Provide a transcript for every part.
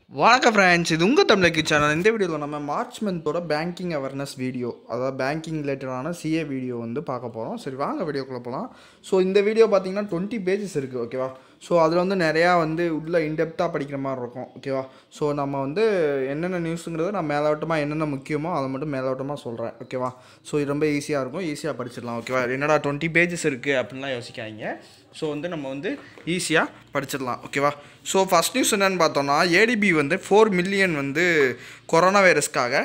வணக்கம் ஃப்ரெண்ட்ஸ் இது உங்கள் தமிழக்கு சேனல் இந்த வீடியோவில் நம்ம மார்ச் மந்தோட பேங்கிங் அவேர்னஸ் வீடியோ அதாவது பேங்கிங் ரிலேட்டடான சிஏ வீடியோ வந்து பார்க்க போகிறோம் சரி வாங்க வீடியோக்குள்ளே போகலாம் ஸோ இந்த வீடியோ பார்த்தீங்கன்னா டுவெண்ட்டி பேஜஸ் இருக்குது ஓகேவா ஸோ அதில் வந்து நிறையா வந்து உள்ள இன்டெப்த்தாக படிக்கிற மாதிரி இருக்கும் ஓகேவா ஸோ நம்ம வந்து என்னென்ன நியூஸுங்கிறத நான் மேலோட்டமாக என்னென்ன முக்கியமோ அதை மட்டும் மேலோட்டமாக சொல்கிறேன் ஓகேவா ஸோ இது ரொம்ப ஈஸியாக இருக்கும் ஈஸியாக படிச்சிடலாம் ஓகேவா என்னடா டுவெண்ட்டி பேஜஸ் இருக்குது அப்படின்லாம் யோசிக்காதீங்க ஸோ வந்து நம்ம வந்து ஈஸியாக படிச்சிடலாம் ஓகேவா ஸோ ஃபஸ்ட் நியூஸ் என்னென்னு பார்த்தோம்னா ஏடிபி வந்து ஃபோர் மில்லியன் வந்து கொரோனா வைரஸ்க்காக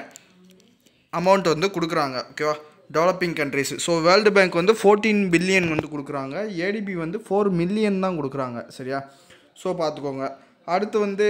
அமௌண்ட் வந்து கொடுக்குறாங்க ஓகேவா developing countries so world bank வந்து ஃபோர்டீன் பில்லியன் வந்து கொடுக்குறாங்க ஏடிபி வந்து ஃபோர் மில்லியன் தான் கொடுக்குறாங்க சரியா ஸோ பார்த்துக்கோங்க அடுத்து வந்து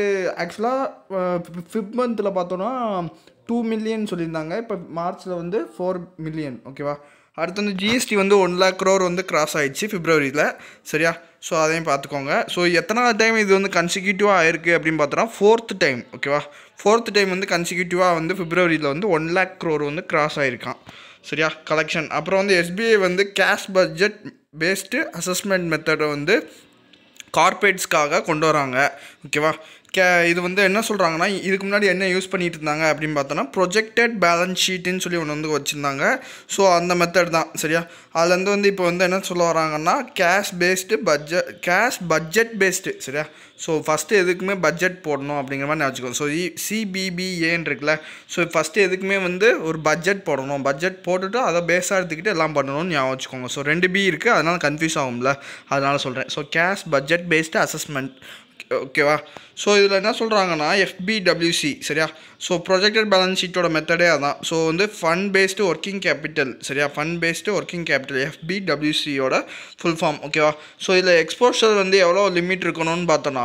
ஆக்சுவலாக ஃபிஃப்த் மந்தில் பார்த்தோன்னா டூ மில்லியன் சொல்லியிருந்தாங்க இப்போ மார்ச்சில் வந்து ஃபோர் மில்லியன் ஓகேவா அடுத்து வந்து ஜிஎஸ்டி வந்து ஒன் லேக் க்ரோர் வந்து கிராஸ் ஆயிடுச்சு பிப்ரவரியில் சரியா ஸோ அதையும் பார்த்துக்கோங்க ஸோ எத்தனாவது டைம் இது வந்து கன்சிக்யூட்டிவாக ஆயிருக்கு அப்படின்னு பார்த்தோன்னா ஃபோர்த் டைம் ஓகேவா ஃபோர்த் டைம் வந்து கன்சிக்யூட்டிவாக வந்து பிப்ரவரியில் வந்து ஒன் லேக் க்ரோர் வந்து கிராஸ் ஆயிருக்கான் சரியா கலெக்ஷன் அப்புறம் வந்து எஸ்பிஐ வந்து கேஷ் பட்ஜெட் பேஸ்டு அசஸ்மெண்ட் மெத்தடை வந்து கார்பரேட்ஸ்க்காக கொண்டு வராங்க ஓகேவா கே இது வந்து என்ன சொல்கிறாங்கன்னா இதுக்கு முன்னாடி என்ன யூஸ் பண்ணிட்டு இருந்தாங்க அப்படின்னு பார்த்தோன்னா ப்ரொஜெக்டட் பேலன்ஸ் ஷீட்டுன்னு சொல்லி ஒன்று வந்து வச்சுருந்தாங்க ஸோ அந்த மெத்தட் தான் சரியா அதுலேருந்து வந்து இப்போ வந்து என்ன சொல்ல வராங்கன்னா cash based budget cash budget based சரியா ஸோ ஃபஸ்ட்டு எதுக்குமே பட்ஜெட் போடணும் அப்படிங்கிற மாதிரி வச்சுக்கோ ஸோ இ சிபிபிஏன்னு இருக்குல்ல ஸோ ஃபஸ்ட்டு எதுக்குமே வந்து ஒரு பட்ஜெட் போடணும் பட்ஜெட் போட்டுட்டு அதை பேஸாக எடுத்துக்கிட்டு எல்லாம் பண்ணணும்னு ஞாபகம் வச்சுக்கோங்க ஸோ ரெண்டு பி இருக்குது அதனால் கன்ஃபியூஸ் ஆகும்ல அதனால் சொல்கிறேன் so cash budget based assessment ஓகேவா ஸோ இதில் என்ன சொல்கிறாங்கன்னா எஃபிடபிள்யூசி சரியா ஸோ ப்ரொஜெக்டட் பேலன்ஸ் ஷீட்டோட மெத்தடே அதான் ஸோ வந்து ஃபண்ட் பேஸ்டு ஒர்க்கிங் கேபிட்டல் சரியா ஃபண்ட் பேஸ்டு ஒர்க்கிங் கேபிட்டல் எஃபிடபிள்யூசியோட ஃபுல் ஃபார்ம் ஓகேவா ஸோ இதில் எக்ஸ்போஷர் வந்து எவ்வளோ லிமிட் இருக்கணும்னு பார்த்தோன்னா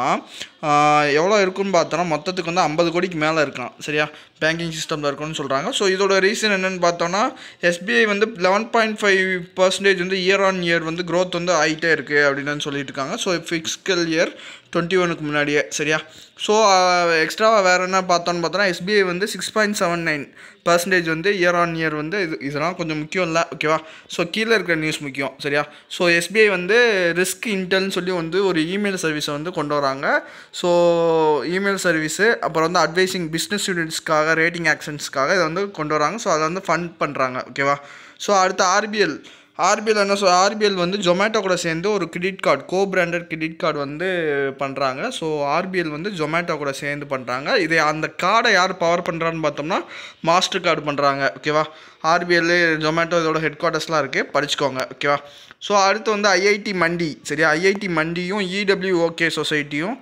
எவ்வளோ இருக்குன்னு பார்த்தோன்னா மொத்தத்துக்கு வந்து ஐம்பது கோடிக்கு மேலே இருக்கலாம் சரியா பேங்கிங் சிஸ்டமில் இருக்கும்னு சொல்கிறாங்க ஸோ இதோட ரீசன் என்னென்னு பார்த்தோன்னா எஸ்பிஐ வந்து லெவன் பாயிண்ட் ஃபைவ் பர்சன்டேஜ் வந்து இயர் ஆன் இயர் வந்து க்ரோத் வந்து ஆகிட்டே இருக்குது அப்படின்னு சொல்லிட்டு இருக்காங்க ஸோ ஃபிக்ஸ்கல் இயர் டுவெண்ட்டி ஒனுக்கு முன்னாடியே சரியா ஸோ எக்ஸ்ட்ராவாக வேறு என்ன பார்த்தோன்னு பார்த்தோன்னா எஸ்பிஐ வந்து six point seven nine percentage வந்து இயர் ஆன் இயர் வந்து இது இதெல்லாம் கொஞ்சம் முக்கியம் இல்லை ஓகேவா ஸோ கீழே இருக்கிற நியூஸ் முக்கியம் சரியா ஸோ எஸ்பிஐ வந்து ரிஸ்க் இன்டெல்னு சொல்லி வந்து ஒரு இமெயில் சர்வீஸை வந்து கொண்டு வராங்க ஸோ இமெயில் சர்வீஸு அப்புறம் வந்து அட்வைசிங் பிஸ்னஸ் யூனிட்ஸ்க்காக ரேட்டிங் ஆக்ஷன்ஸ்க்காக இதை வந்து கொண்டு வராங்க ஸோ அதை வந்து ஃபண்ட் பண்ணுறாங்க ஓகேவா ஸோ அடுத்து ஆர்பிஎல் ஆர்பிஎல் என்ன சொல் ஆர்பிஎல் வந்து ஜொமேட்டோ கூட சேர்ந்து ஒரு credit card co branded credit card வந்து பண்ணுறாங்க ஸோ ஆர்பிஎல் வந்து ஜொமேட்டோ கூட சேர்ந்து பண்ணுறாங்க இதை அந்த கார்டை யார் பவர் பண்ணுறான்னு பார்த்தோம்னா மாஸ்டர் கார்டு பண்ணுறாங்க ஓகேவா ஆர்பிஎல் ஜொமேட்டோ இதோட ஹெட் குவார்ட்டர்ஸ்லாம் இருக்குது படிச்சுக்கோங்க ஓகேவா ஸோ அடுத்து வந்து ஐஐடி மண்டி சரியா ஐஐடி மண்டியும் இடபிள்யூ ஓகே சொசைட்டியும்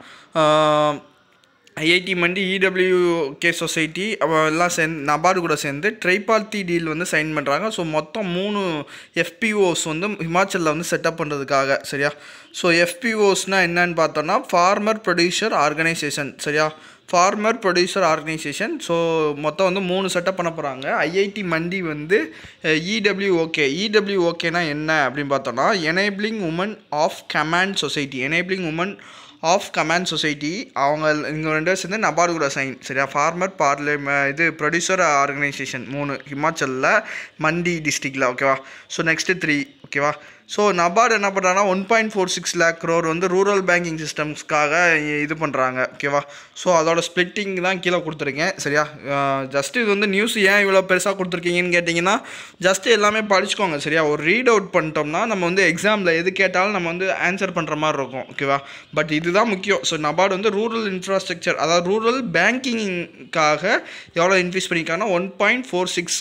IIT Mandi EW K society எல்லாம் சேர்ந்து நபார்டு கூட சேர்ந்து ட்ரைபால்த்தி டீல் வந்து சைன் பண்ணுறாங்க ஸோ மொத்தம் மூணு எஃபிஓஸ் வந்து ஹிமாச்சலில் வந்து செட்டப் பண்ணுறதுக்காக சரியா ஸோ எஃபிஓஸ்னால் என்னன்னு பார்த்தோன்னா ஃபார்மர் ப்ரொடியூசர் ஆர்கனைசேஷன் சரியா ஃபார்மர் ப்ரொடியூசர் ஆர்கனைசேஷன் ஸோ மொத்தம் வந்து மூணு செட்டப் பண்ண போகிறாங்க ஐஐடி மண்டி வந்து இடபிள்யூ ஓகே இடபிள்யூ ஓகேனா என்ன அப்படின்னு பார்த்தோன்னா enabling women of Kamand society enabling women of Kamand society அவங்க இங்கே ரெண்டு பேர் சேர்ந்து நபார்டு கூட சைன் சரியா ஃபார்மர் பார்லிமெ இது ப்ரொடியூசர் ஆர்கனைசேஷன் மூணு ஹிமாச்சலில் மண்டி டிஸ்ட்ரிக்டில் ஓகேவா ஸோ நெக்ஸ்ட்டு த்ரீ ஓகேவா ஸோ நபார்டு என்ன பண்ணுறாங்கன்னா one point four six lakh crore வந்து ரூரல் பேங்கிங் சிஸ்டம்ஸ்க்காக இது பண்ணுறாங்க ஓகேவா ஸோ அதோட ஸ்ப்ளிட்டிங் தான் கீழே கொடுத்துருக்கேன் சரியா ஜஸ்ட் இது வந்து நியூஸ் ஏன் இவ்வளோ பெருசாக கொடுத்துருக்கீங்கன்னு கேட்டிங்கன்னா ஜஸ்ட் எல்லாமே படிச்சுக்கோங்க சரியா ஒரு ரீட் அவுட் பண்ணிட்டோம்னா நம்ம வந்து எக்ஸாமில் எது கேட்டாலும் நம்ம வந்து ஆன்சர் பண்ணுற மாதிரி இருக்கும் ஓகேவா பட் இதுதான் முக்கியம் ஸோ நபார்டு வந்து ரூரல் இன்ஃப்ராஸ்ட்ரக்சர் அதாவது ரூரல் பேங்கிங்காக எவ்வளோ இன்க்ரீஸ் பண்ணியிருக்காங்கன்னா one point four six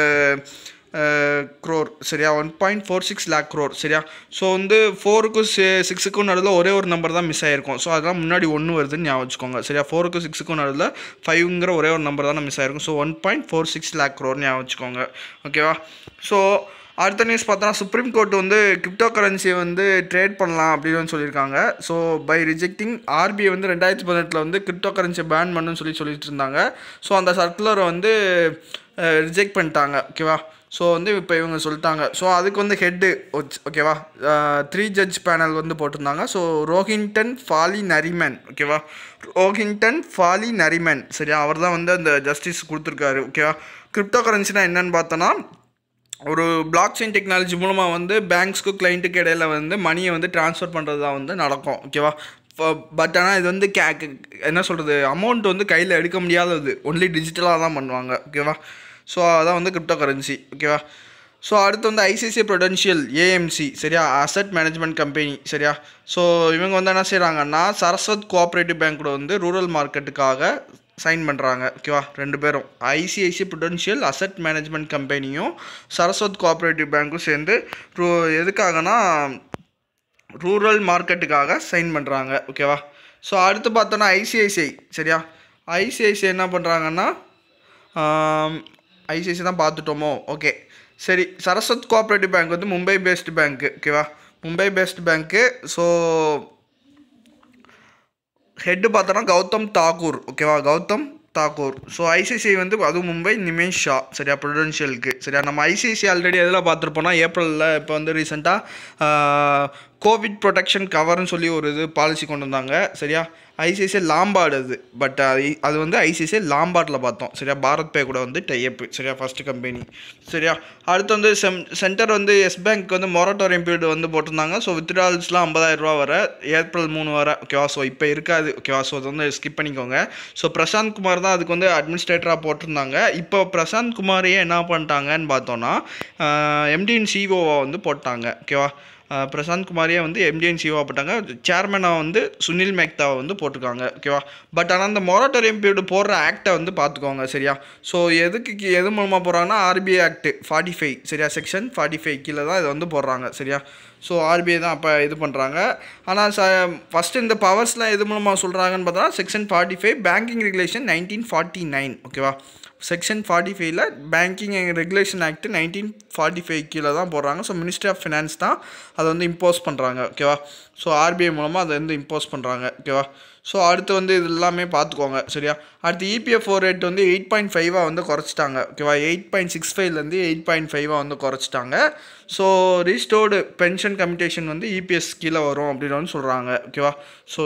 crore சரியா one point four six lakh crore சரியா ஸோ வந்து ஃபோருக்கும் சிக்ஸுக்கும் நடுவில் ஒரே ஒரு நம்பர் தான் மிஸ் ஆகிருக்கும் ஸோ அதெல்லாம் முன்னாடி ஒன்று வருதுன்னு ஞாபகம் வச்சுக்கோங்க சரியா ஃபோருக்கும் சிக்ஸுக்கும் நடுவில் ஃபைவ்ங்கிற ஒரே ஒரு நம்பர் தான் மிஸ் ஆகிருக்கும் so one point four six lakh crore ஞாபகம் வச்சுக்கோங்க ஓகேவா ஸோ அடுத்த நியூஸ் பார்த்தோன்னா சுப்ரீம் கோர்ட் வந்து கிரிப்டோ கரன்சியை வந்து ட்ரேட் பண்ணலாம் அப்படின்னு சொல்லியிருக்காங்க ஸோ பை ரிஜெக்டிங் ஆர்பிஐ வந்து ரெண்டாயிரத்தி பதினெட்டில் வந்து கிரிப்டோ கரன்சியை பேன் பண்ணுன்னு சொல்லி சொல்லிட்டு இருந்தாங்க ஸோ அந்த சர்க்குலரை வந்து ரிஜெக்ட் பண்ணிட்டாங்க ஓகேவா ஸோ வந்து இப்போ இவங்க சொல்லிட்டாங்க ஸோ அதுக்கு வந்து ஹெட்டு ஓகேவா த்ரீ ஜட்ஜ் பேனல் வந்து போட்டிருந்தாங்க ஸோ ரோஹிங்டன் ஃபாலி நரிமன் ஓகேவா ரோஹிங்டன் ஃபாலி நரிமன் சரியா அவர் தான் வந்து அந்த ஜஸ்டிஸ் கொடுத்துருக்காரு ஓகேவா கிரிப்டோ கரன்சினா என்னன்னு பார்த்தோன்னா ஒரு பிளாக் செயின் டெக்னாலஜி மூலமாக வந்து பேங்க்ஸ்க்கு கிளைண்ட்டுக்கு இடையில வந்து மணியை வந்து ட்ரான்ஸ்ஃபர் பண்ணுறது தான் வந்து நடக்கும் ஓகேவா பட் ஆனால் இது வந்து கே கே- என்ன சொல்கிறது அமௌண்ட் வந்து கையில் எடுக்க முடியாதது ஒன்லி டிஜிட்டலாக தான் பண்ணுவாங்க ஓகேவா ஸோ அதான் வந்து கிரிப்டோ கரன்சி ஓகேவா ஸோ அடுத்து வந்து ஐசிஐசிஐ ப்ரொடென்ஷியல் ஏஎம்சி சரியா அசட் மேனேஜ்மெண்ட் கம்பெனி சரியா ஸோ இவங்க வந்து என்ன செய்கிறாங்கன்னா சரஸ்வத் கோஆப்ரேட்டிவ் பேங்க் கூட வந்து ரூரல் மார்க்கெட்டுக்காக சைன் பண்ணுறாங்க ஓகேவா ரெண்டு பேரும் ஐசிஐசி ப்ரொடென்ஷியல் அசட் மேனேஜ்மெண்ட் கம்பெனியும் சரஸ்வத் கோஆப்ரேட்டிவ் பேங்க்கும் சேர்ந்து ரூ எதுக்காகனா ரூரல் மார்க்கெட்டுக்காக சைன் பண்ணுறாங்க ஓகேவா ஸோ அடுத்து பார்த்தோன்னா ஐசிஐசிஐ சரியா ஐசிஐசிஐ என்ன பண்ணுறாங்கன்னா ஐசிஐசி தான் பார்த்துட்டோமோ ஓகே சரி சரஸ்வத் கோஆப்ரேட்டிவ் பேங்க் வந்து மும்பை பேஸ்டு பேங்க்கு ஓகேவா மும்பை பேஸ்டு பேங்க்கு ஸோ ஹெட்டு பார்த்தோன்னா கௌதம் தாக்கூர் ஓகேவா கௌதம் தாக்கூர் ஸோ ஐசிஐசிஐ வந்து அதுவும் மும்பை நிமேஷ் ஷா சரியா ப்ரொடென்ஷியலுக்கு சரியா நம்ம ஐசிஐசிஐ ஆல்ரெடி எதில் பார்த்துருப்போம்னா ஏப்ரலில் இப்போ வந்து ரீசெண்டாக கோவிட் ப்ரொடெக்ஷன் கவர்னு சொல்லி ஒரு இது பாலிசி கொண்டு வந்தாங்க சரியா ஐசிஐசிஐ லாம்பார்டு அது பட் அது அது வந்து ஐசிஐசிஐ லாம்பார்டில் பார்த்தோம் சரியா பாரத் பே கூட வந்து டைஅப் சரியா ஃபஸ்ட்டு கம்பெனி சரியா அடுத்து வந்து செம் சென்டர் வந்து எஸ் பேங்க் வந்து மொரட்டோரியம் பீரியட் வந்து போட்டிருந்தாங்க ஸோ வித்ட்ரால்ஸ்லாம் ஐம்பதாயிரம் ரூபா வர ஏப்ரல் மூணு வர ஓகேவா ஸோ இப்போ இருக்காது ஓகேவா ஸோ அது வந்து ஸ்கிப் பண்ணிக்கோங்க ஸோ பிரசாந்த் குமார் தான் அதுக்கு வந்து அட்மினிஸ்ட்ரேட்டராக போட்டிருந்தாங்க இப்போ பிரசாந்த் குமாரையே என்ன பண்ணிட்டாங்கன்னு பார்த்தோன்னா எம்டிஎன் சிஓவை வந்து போட்டாங்க ஓகேவா அஹ் பிரசாந்த் குமாரியே வந்து எம்டிஎன் சிஓ போட்டாங்க சேர்மனாக வந்து சுனில் மேக்தாவை வந்து போட்டிருக்காங்க ஓகேவா பட் ஆனால் அந்த மொரட்டோரியம் பீரியட் போடுற ஆக்டை வந்து பார்த்துக்கோங்க சரியா ஸோ எதுக்கு கீ- எது மூலமாக போடுறாங்கன்னா ஆர்பிஐ ஆக்ட் ஃபார்ட்டி ஃபைவ் சரியா செக்ஷன் ஃபார்ட்டி ஃபைவ் கீழே தான் இதை வந்து போடுறாங்க சரியா ஸோ ஆர்பிஐ தான் அப்போ இது பண்ணுறாங்க ஆனால் ச ஃபஸ்ட்டு இந்த பவர்ஸ்லாம் எது மூலமாக சொல்கிறாங்கன்னு பார்த்தா section forty five banking regulation nineteen forty nine ஓகேவா செக்ஷன் ஃபார்ட்டி ஃபைவ்ல banking and regulation act nineteen forty five கீழே தான் போடுறாங்க ஸோ மினிஸ்ட்ரி ஆஃப் ஃபினான்ஸ் தான் அதை வந்து இம்போஸ் பண்ணுறாங்க ஓகேவா ஸோ ஆர்பிஐ மூலமாக அதை வந்து இம்போஸ் பண்ணுறாங்க ஓகேவா ஸோ அடுத்து வந்து இது எல்லாமே பார்த்துக்கோங்க சரியா அடுத்து இபிஎஃப் ரேட் வந்து எயிட் பாயிண்ட் ஃபைவாக வந்து குறைச்சிட்டாங்க ஓகேவா எயிட் பாயிண்ட் சிக்ஸ் ஃபைவ்லேருந்து எயிட் பாயிண்ட் ஃபைவாக வந்து குறைச்சிட்டாங்க ஸோ ரீஸ்டோர்டு பென்ஷன் கமிட்டேஷன் வந்து இபிஎஸ் கீழே வரும் அப்படின்னு வந்து சொல்கிறாங்க ஓகேவா ஸோ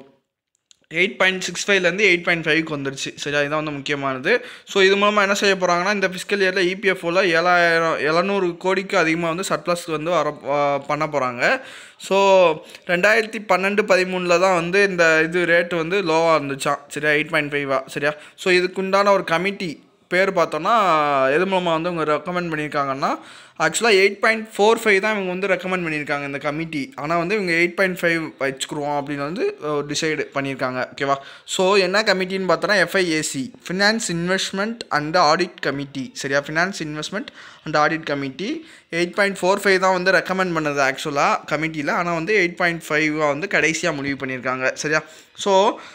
எயிட் பாயிண்ட் சிக்ஸ் ஃபைவ்லேருந்து எயிட் பாயிண்ட் ஃபைவ்க்கு வந்துருச்சு சரியா இதுதான் வந்து முக்கியமானது ஸோ இது மூலமாக என்ன செய்ய போகிறாங்கன்னா இந்த ஃபிஸ்கல் இயரில் இபிஎஃப்ஓவில் ஏழாயிரம் எழுநூறு கோடிக்கு அதிகமாக வந்து சர்ப்ளஸ் வந்து வர ஆ, பண்ண போகிறாங்க ஸோ ரெண்டாயிரத்தி பன்னெண்டு பதிமூணில் தான் வந்து இந்த இது ரேட்டு வந்து லோவாக இருந்துச்சான் சரியா எயிட் பாயிண்ட் ஃபைவா சரியா ஸோ இதுக்குண்டான ஒரு கமிட்டி பேர் பார்த்தோன்னா எது மூலமாக வந்து இவங்க ரெக்கமெண்ட் பண்ணியிருக்காங்கன்னா ஆக்சுவலாக எயிட் பாயிண்ட் ஃபோர் ஃபைவ் தான் இவங்க வந்து ரெக்கமெண்ட் பண்ணியிருக்காங்க இந்த கமிட்டி ஆனால் வந்து இவங்க எயிட் பாயிண்ட் ஃபைவ் வச்சுக்குருவோம் அப்படின்னு வந்து டிசைடு பண்ணியிருக்காங்க ஓகேவா ஸோ என்ன கமிட்டின்னு பார்த்தோன்னா FIAC finance investment and audit committee சரியா finance investment and audit committee eight point four five தான் வந்து ரெக்கமெண்ட் பண்ணது ஆக்சுவலாக கமிட்டியில் ஆனால் வந்து எயிட் பாயிண்ட் ஃபைவாக வந்து கடைசியாக முடிவு பண்ணியிருக்காங்க சரியா ஸோ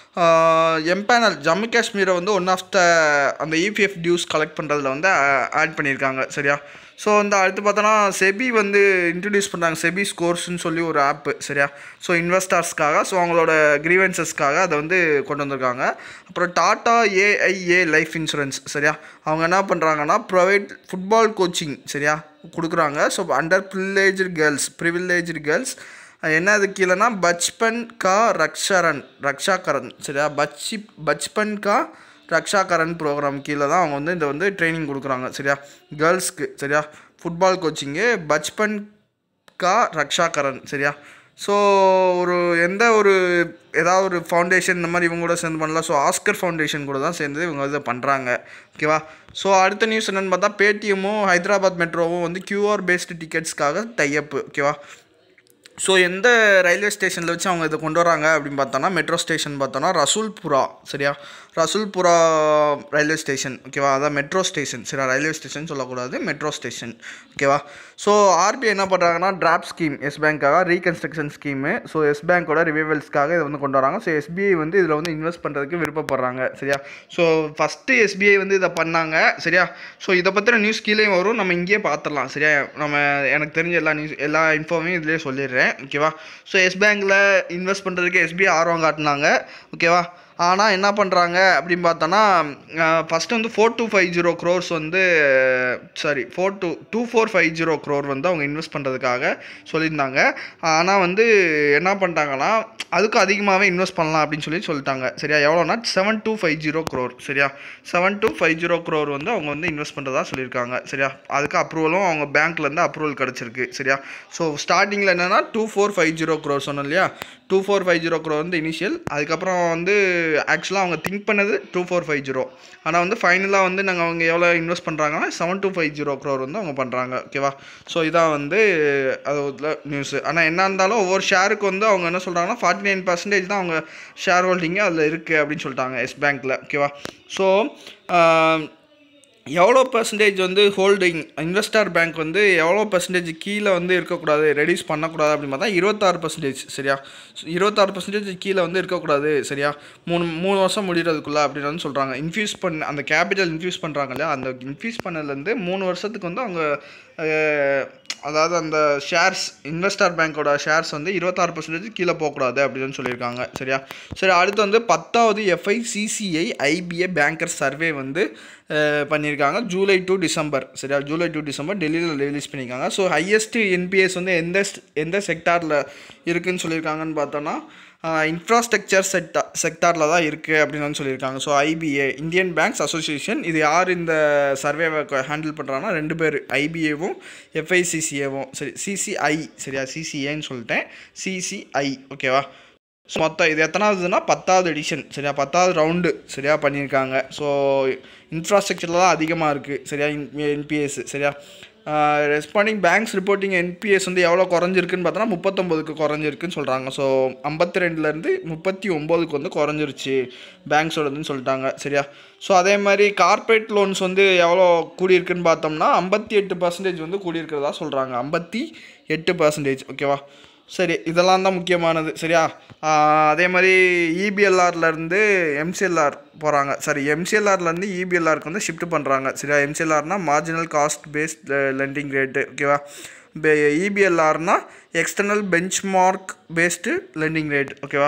எம்பேனல் ஜம்மு காஷ்மீரை வந்து ஒன் ஆஃப் த அந்த இபிஎஃப் டியூஸ் கலெக்ட் பண்ணுறதுல வந்து ஆட் பண்ணியிருக்காங்க சரியா ஸோ இந்த அடுத்து பார்த்தோன்னா செபி வந்து இன்ட்ரடியூஸ் பண்ணாங்க செபி ஸ்கோர்ஸ்னு சொல்லி ஒரு ஆப்பு சரியா ஸோ இன்வெஸ்டர்ஸ்க்காக ஸோ அவங்களோட கிரீவன்சஸ்க்காக அதை வந்து கொண்டு வந்திருக்காங்க அப்புறம் டாட்டா ஏஐஏ லைஃப் இன்சூரன்ஸ் சரியா அவங்க என்ன பண்ணுறாங்கன்னா ப்ரைவேட் ஃபுட்பால் கோச்சிங் சரியா கொடுக்குறாங்க so under privilege girls privilege girls என்ன அது கீழேனா பச்பன் கா ரக்ஷரன் ரக்ஷாகரன் சரியா பச்சி பச்பன் கா ரக்ஷாகரன் ப்ரோக்ராம் கீழே தான் அவங்க வந்து இந்த வந்து ட்ரைனிங் கொடுக்குறாங்க சரியா கேர்ள்ஸ்க்கு சரியா ஃபுட்பால் கோச்சிங்கு பச்பன் கா ரக்ஷாகரன் சரியா ஸோ ஒரு எந்த ஒரு ஏதாவது ஒரு ஃபவுண்டேஷன் இந்த மாதிரி இவங்க கூட சேர்ந்து பண்ணலாம் ஸோ ஆஸ்கர் ஃபவுண்டேஷன் கூட தான் சேர்ந்து இவங்க இதை பண்ணுறாங்க ஓகேவா ஸோ அடுத்த நியூஸ் என்னென்னு பார்த்தா பேடிஎம்மும் ஹைதராபாத் மெட்ரோவும் வந்து கியூஆர் பேஸ்டு டிக்கெட்ஸ்க்காக டைஅப் ஓகேவா ஸோ எந்த ரயில்வே ஸ்டேஷனில் வச்சு அவங்க இதை கொண்டு வராங்க அப்படின்னு பார்த்தோன்னா மெட்ரோ ஸ்டேஷன் பார்த்தோன்னா ரசூல்புரா சரியா ரசூல்புரா ரயில்வே ஸ்டேஷன் ஓகேவா அதான் மெட்ரோ ஸ்டேஷன் சரியா ரயில்வே ஸ்டேஷன் சொல்லக்கூடாது மெட்ரோ ஸ்டேஷன் ஓகேவா ஸோ ஆர்பிஐ என்ன பண்ணுறாங்கன்னா டிராப் ஸ்கீம் எஸ் பேங்க்காக ரீகன்ஸ்ட்ரக்ஷன் ஸ்கீமு ஸோ எஸ் பேங்க்கோட ரிவைவல்ஸ்க்காக இதை வந்து கொண்டு வராங்க ஸோ எஸ்பிஐ வந்து இதில் வந்து இன்வெஸ்ட் பண்ணுறதுக்கு விருப்பப்படுறாங்க சரியா ஸோ ஃபஸ்ட்டு எஸ்பிஐ வந்து இதை பண்ணாங்க சரியா ஸோ இதை பற்றின நியூஸ் கீழே வரும் நம்ம இங்கேயே பார்த்துடலாம் சரியா நம்ம எனக்கு தெரிஞ்ச எல்லா நியூஸ் எல்லா இன்ஃபார்மையும் இதிலே சொல்லிடுறேன் ஓகேவா ஸோ எஸ் பேங்க்கில் இன்வெஸ்ட் பண்ணுறதுக்கு எஸ்பிஐ ஆர்வம் காட்டினாங்க ஓகேவா ஆனால் என்ன பண்ணுறாங்க அப்படின்னு பார்த்தோன்னா ஃபஸ்ட்டு வந்து four two five zero crores வந்து sorry four two two four five zero crore வந்து அவங்க இன்வெஸ்ட் பண்ணுறதுக்காக சொல்லியிருந்தாங்க ஆனால் வந்து என்ன பண்ணிட்டாங்கன்னா அதுக்கும் அதிகமாகவே இன்வெஸ்ட் பண்ணலாம் அப்படின்னு சொல்லி சொல்லிட்டாங்க சரியா எவ்வளோனா seven two five zero crore சரியா seven two five zero crore வந்து அவங்க வந்து இன்வெஸ்ட் பண்ணுறதா சொல்லியிருக்காங்க சரியா அதுக்கு அப்ரூவலும் அவங்க பேங்க்லேருந்து அப்ரூவல் கிடச்சிருக்கு சரியா ஸோ ஸ்டார்டிங்கில் என்னென்னா two four five zero crore சொன்னோம் இல்லையா two four five zero crore வந்து இனிஷியல் அதுக்கப்புறம் வந்து ஆக்சுவலாக அவங்க திங்க் பண்ணது டூ ஃபோர் ஃபைவ் ஜீரோ ஆனால் வந்து ஃபைனலாக வந்து நாங்கள் அவங்க எவ்வளோ இன்வெஸ்ட் பண்ணுறாங்கன்னா seven two five zero crore வந்து அவங்க பண்ணுறாங்க ஓகேவா ஸோ இதான் வந்து அது நியூஸு ஆனால் என்ன இருந்தாலும் ஒவ்வொரு ஷேருக்கு வந்து அவங்க என்ன சொல்கிறாங்கன்னா ஃபார்ட்டி நைன் பர்சன்டேஜ் தான் அவங்க ஷேர் ஹோல்டிங்கு அதில் இருக்குது அப்படின்னு சொல்லிட்டாங்க எஸ் பேங்க்கில் ஓகேவா ஸோ எவ்வளோ பர்சன்டேஜ் வந்து ஹோல்டிங் இன்வெஸ்டார் பேங்க் வந்து எவ்வளோ பர்சன்டேஜ் கீழே வந்து இருக்கக்கூடாது ரெடியூஸ் பண்ணக்கூடாது அப்படின்னு பார்த்தா இருபத்தாறு பர்சன்டேஜ் சரியா இருபத்தாறு பர்சன்டேஜ் கீழே வந்து இருக்கக்கூடாது சரியா மூணு மூணு வருஷம் முடிகிறதுக்குள்ளே அப்படின்னு வந்து சொல்கிறாங்க இன்ஃப்யூஸ் பண்ண அந்த கேபிட்டல் இன்ஃப்யூஸ் பண்ணுறாங்க இல்லையா அந்த இன்ஃப்யூஸ் பண்ணதுலேருந்து மூணு வருஷத்துக்கு வந்து அவங்க அதாவது அந்த ஷேர்ஸ் இன்வெஸ்டார் பேங்க்கோட ஷேர்ஸ் வந்து இருபத்தாறு பர்சன்டேஜ் கீழே போகக்கூடாது அப்படின்னு சொல்லியிருக்காங்க சரியா சரி அடுத்து வந்து பத்தாவது FICCI IBA banker survey வந்து பண்ணியிருக்காங்க ஜூலை டு டிசம்பர் சரியா ஜூலை டு டிசம்பர் டெல்லியில் ரிலீஸ் பண்ணியிருக்காங்க ஸோ ஹையஸ்ட் என்பிஎஸ் வந்து எந்த எந்த செக்டாரில் இருக்குதுன்னு சொல்லியிருக்காங்கன்னு பார்த்தோன்னா இன்ஃப்ராஸ்ட்ரக்சர் செக்டா செக்டாரில் தான் இருக்குது அப்படின்னு வந்து சொல்லியிருக்காங்க so IBA Indian banks association இது யார் இந்த சர்வேவை ஹேண்டில் பண்ணுறாங்கன்னா ரெண்டு பேர் ஐபிஏவும் எஃப்ஐசிசிஏவும் சரி சிசிஐ சரியா சிசிஏன்னு சொல்லிட்டேன் சிசிஐ ஓகேவா ஸோ மொத்தம் இது எத்தனாவதுன்னா பத்தாவது எடிஷன் சரியா பத்தாவது ரவுண்டு சரியா பண்ணியிருக்காங்க ஸோ இன்ஃப்ராஸ்ட்ரக்சரில் தான் அதிகமாக இருக்குது சரியா என்பிஎஸ் சரியா ரெஸ்பாண்டிங் பேங்க்ஸ் ரிப்போர்ட்டிங் என்பிஎஸ் வந்து எவ்வளோ குறைஞ்சிருக்குன்னு பார்த்தோன்னா முப்பத்தொம்போதுக்கு குறைஞ்சிருக்குன்னு சொல்கிறாங்க ஸோ ஐம்பத்தி ரெண்டுலேருந்து முப்பத்தி ஒம்போதுக்கு வந்து குறைஞ்சிருச்சு பேங்க்ஸோடதுன்னு சொல்லிட்டாங்க சரியா ஸோ அதே மாதிரி கார்ப்பரேட் லோன்ஸ் வந்து எவ்வளோ கூடியிருக்குன்னு பார்த்தோம்னா ஐம்பத்தி எட்டு பர்சன்டேஜ் வந்து கூடியிருக்கிறதா சொல்கிறாங்க ஐம்பத்தி எட்டு பர்சன்டேஜ் ஓகேவா சரி இதெல்லாம் தான் முக்கியமானது சரியா அதே மாதிரி இபிஎல்ஆர்லேருந்து எம்சிஎல்ஆர் போகிறாங்க சரி எம்சிஎல்ஆர்லேருந்து இபிஎல்ஆருக்கு வந்து ஷிஃப்ட் பண்ணுறாங்க சரியா எம்சிஎல்ஆர்னால் marginal cost based lending rate ஓகேவா இபிஎல்ஆர்னா external benchmark based lending rate ஓகேவா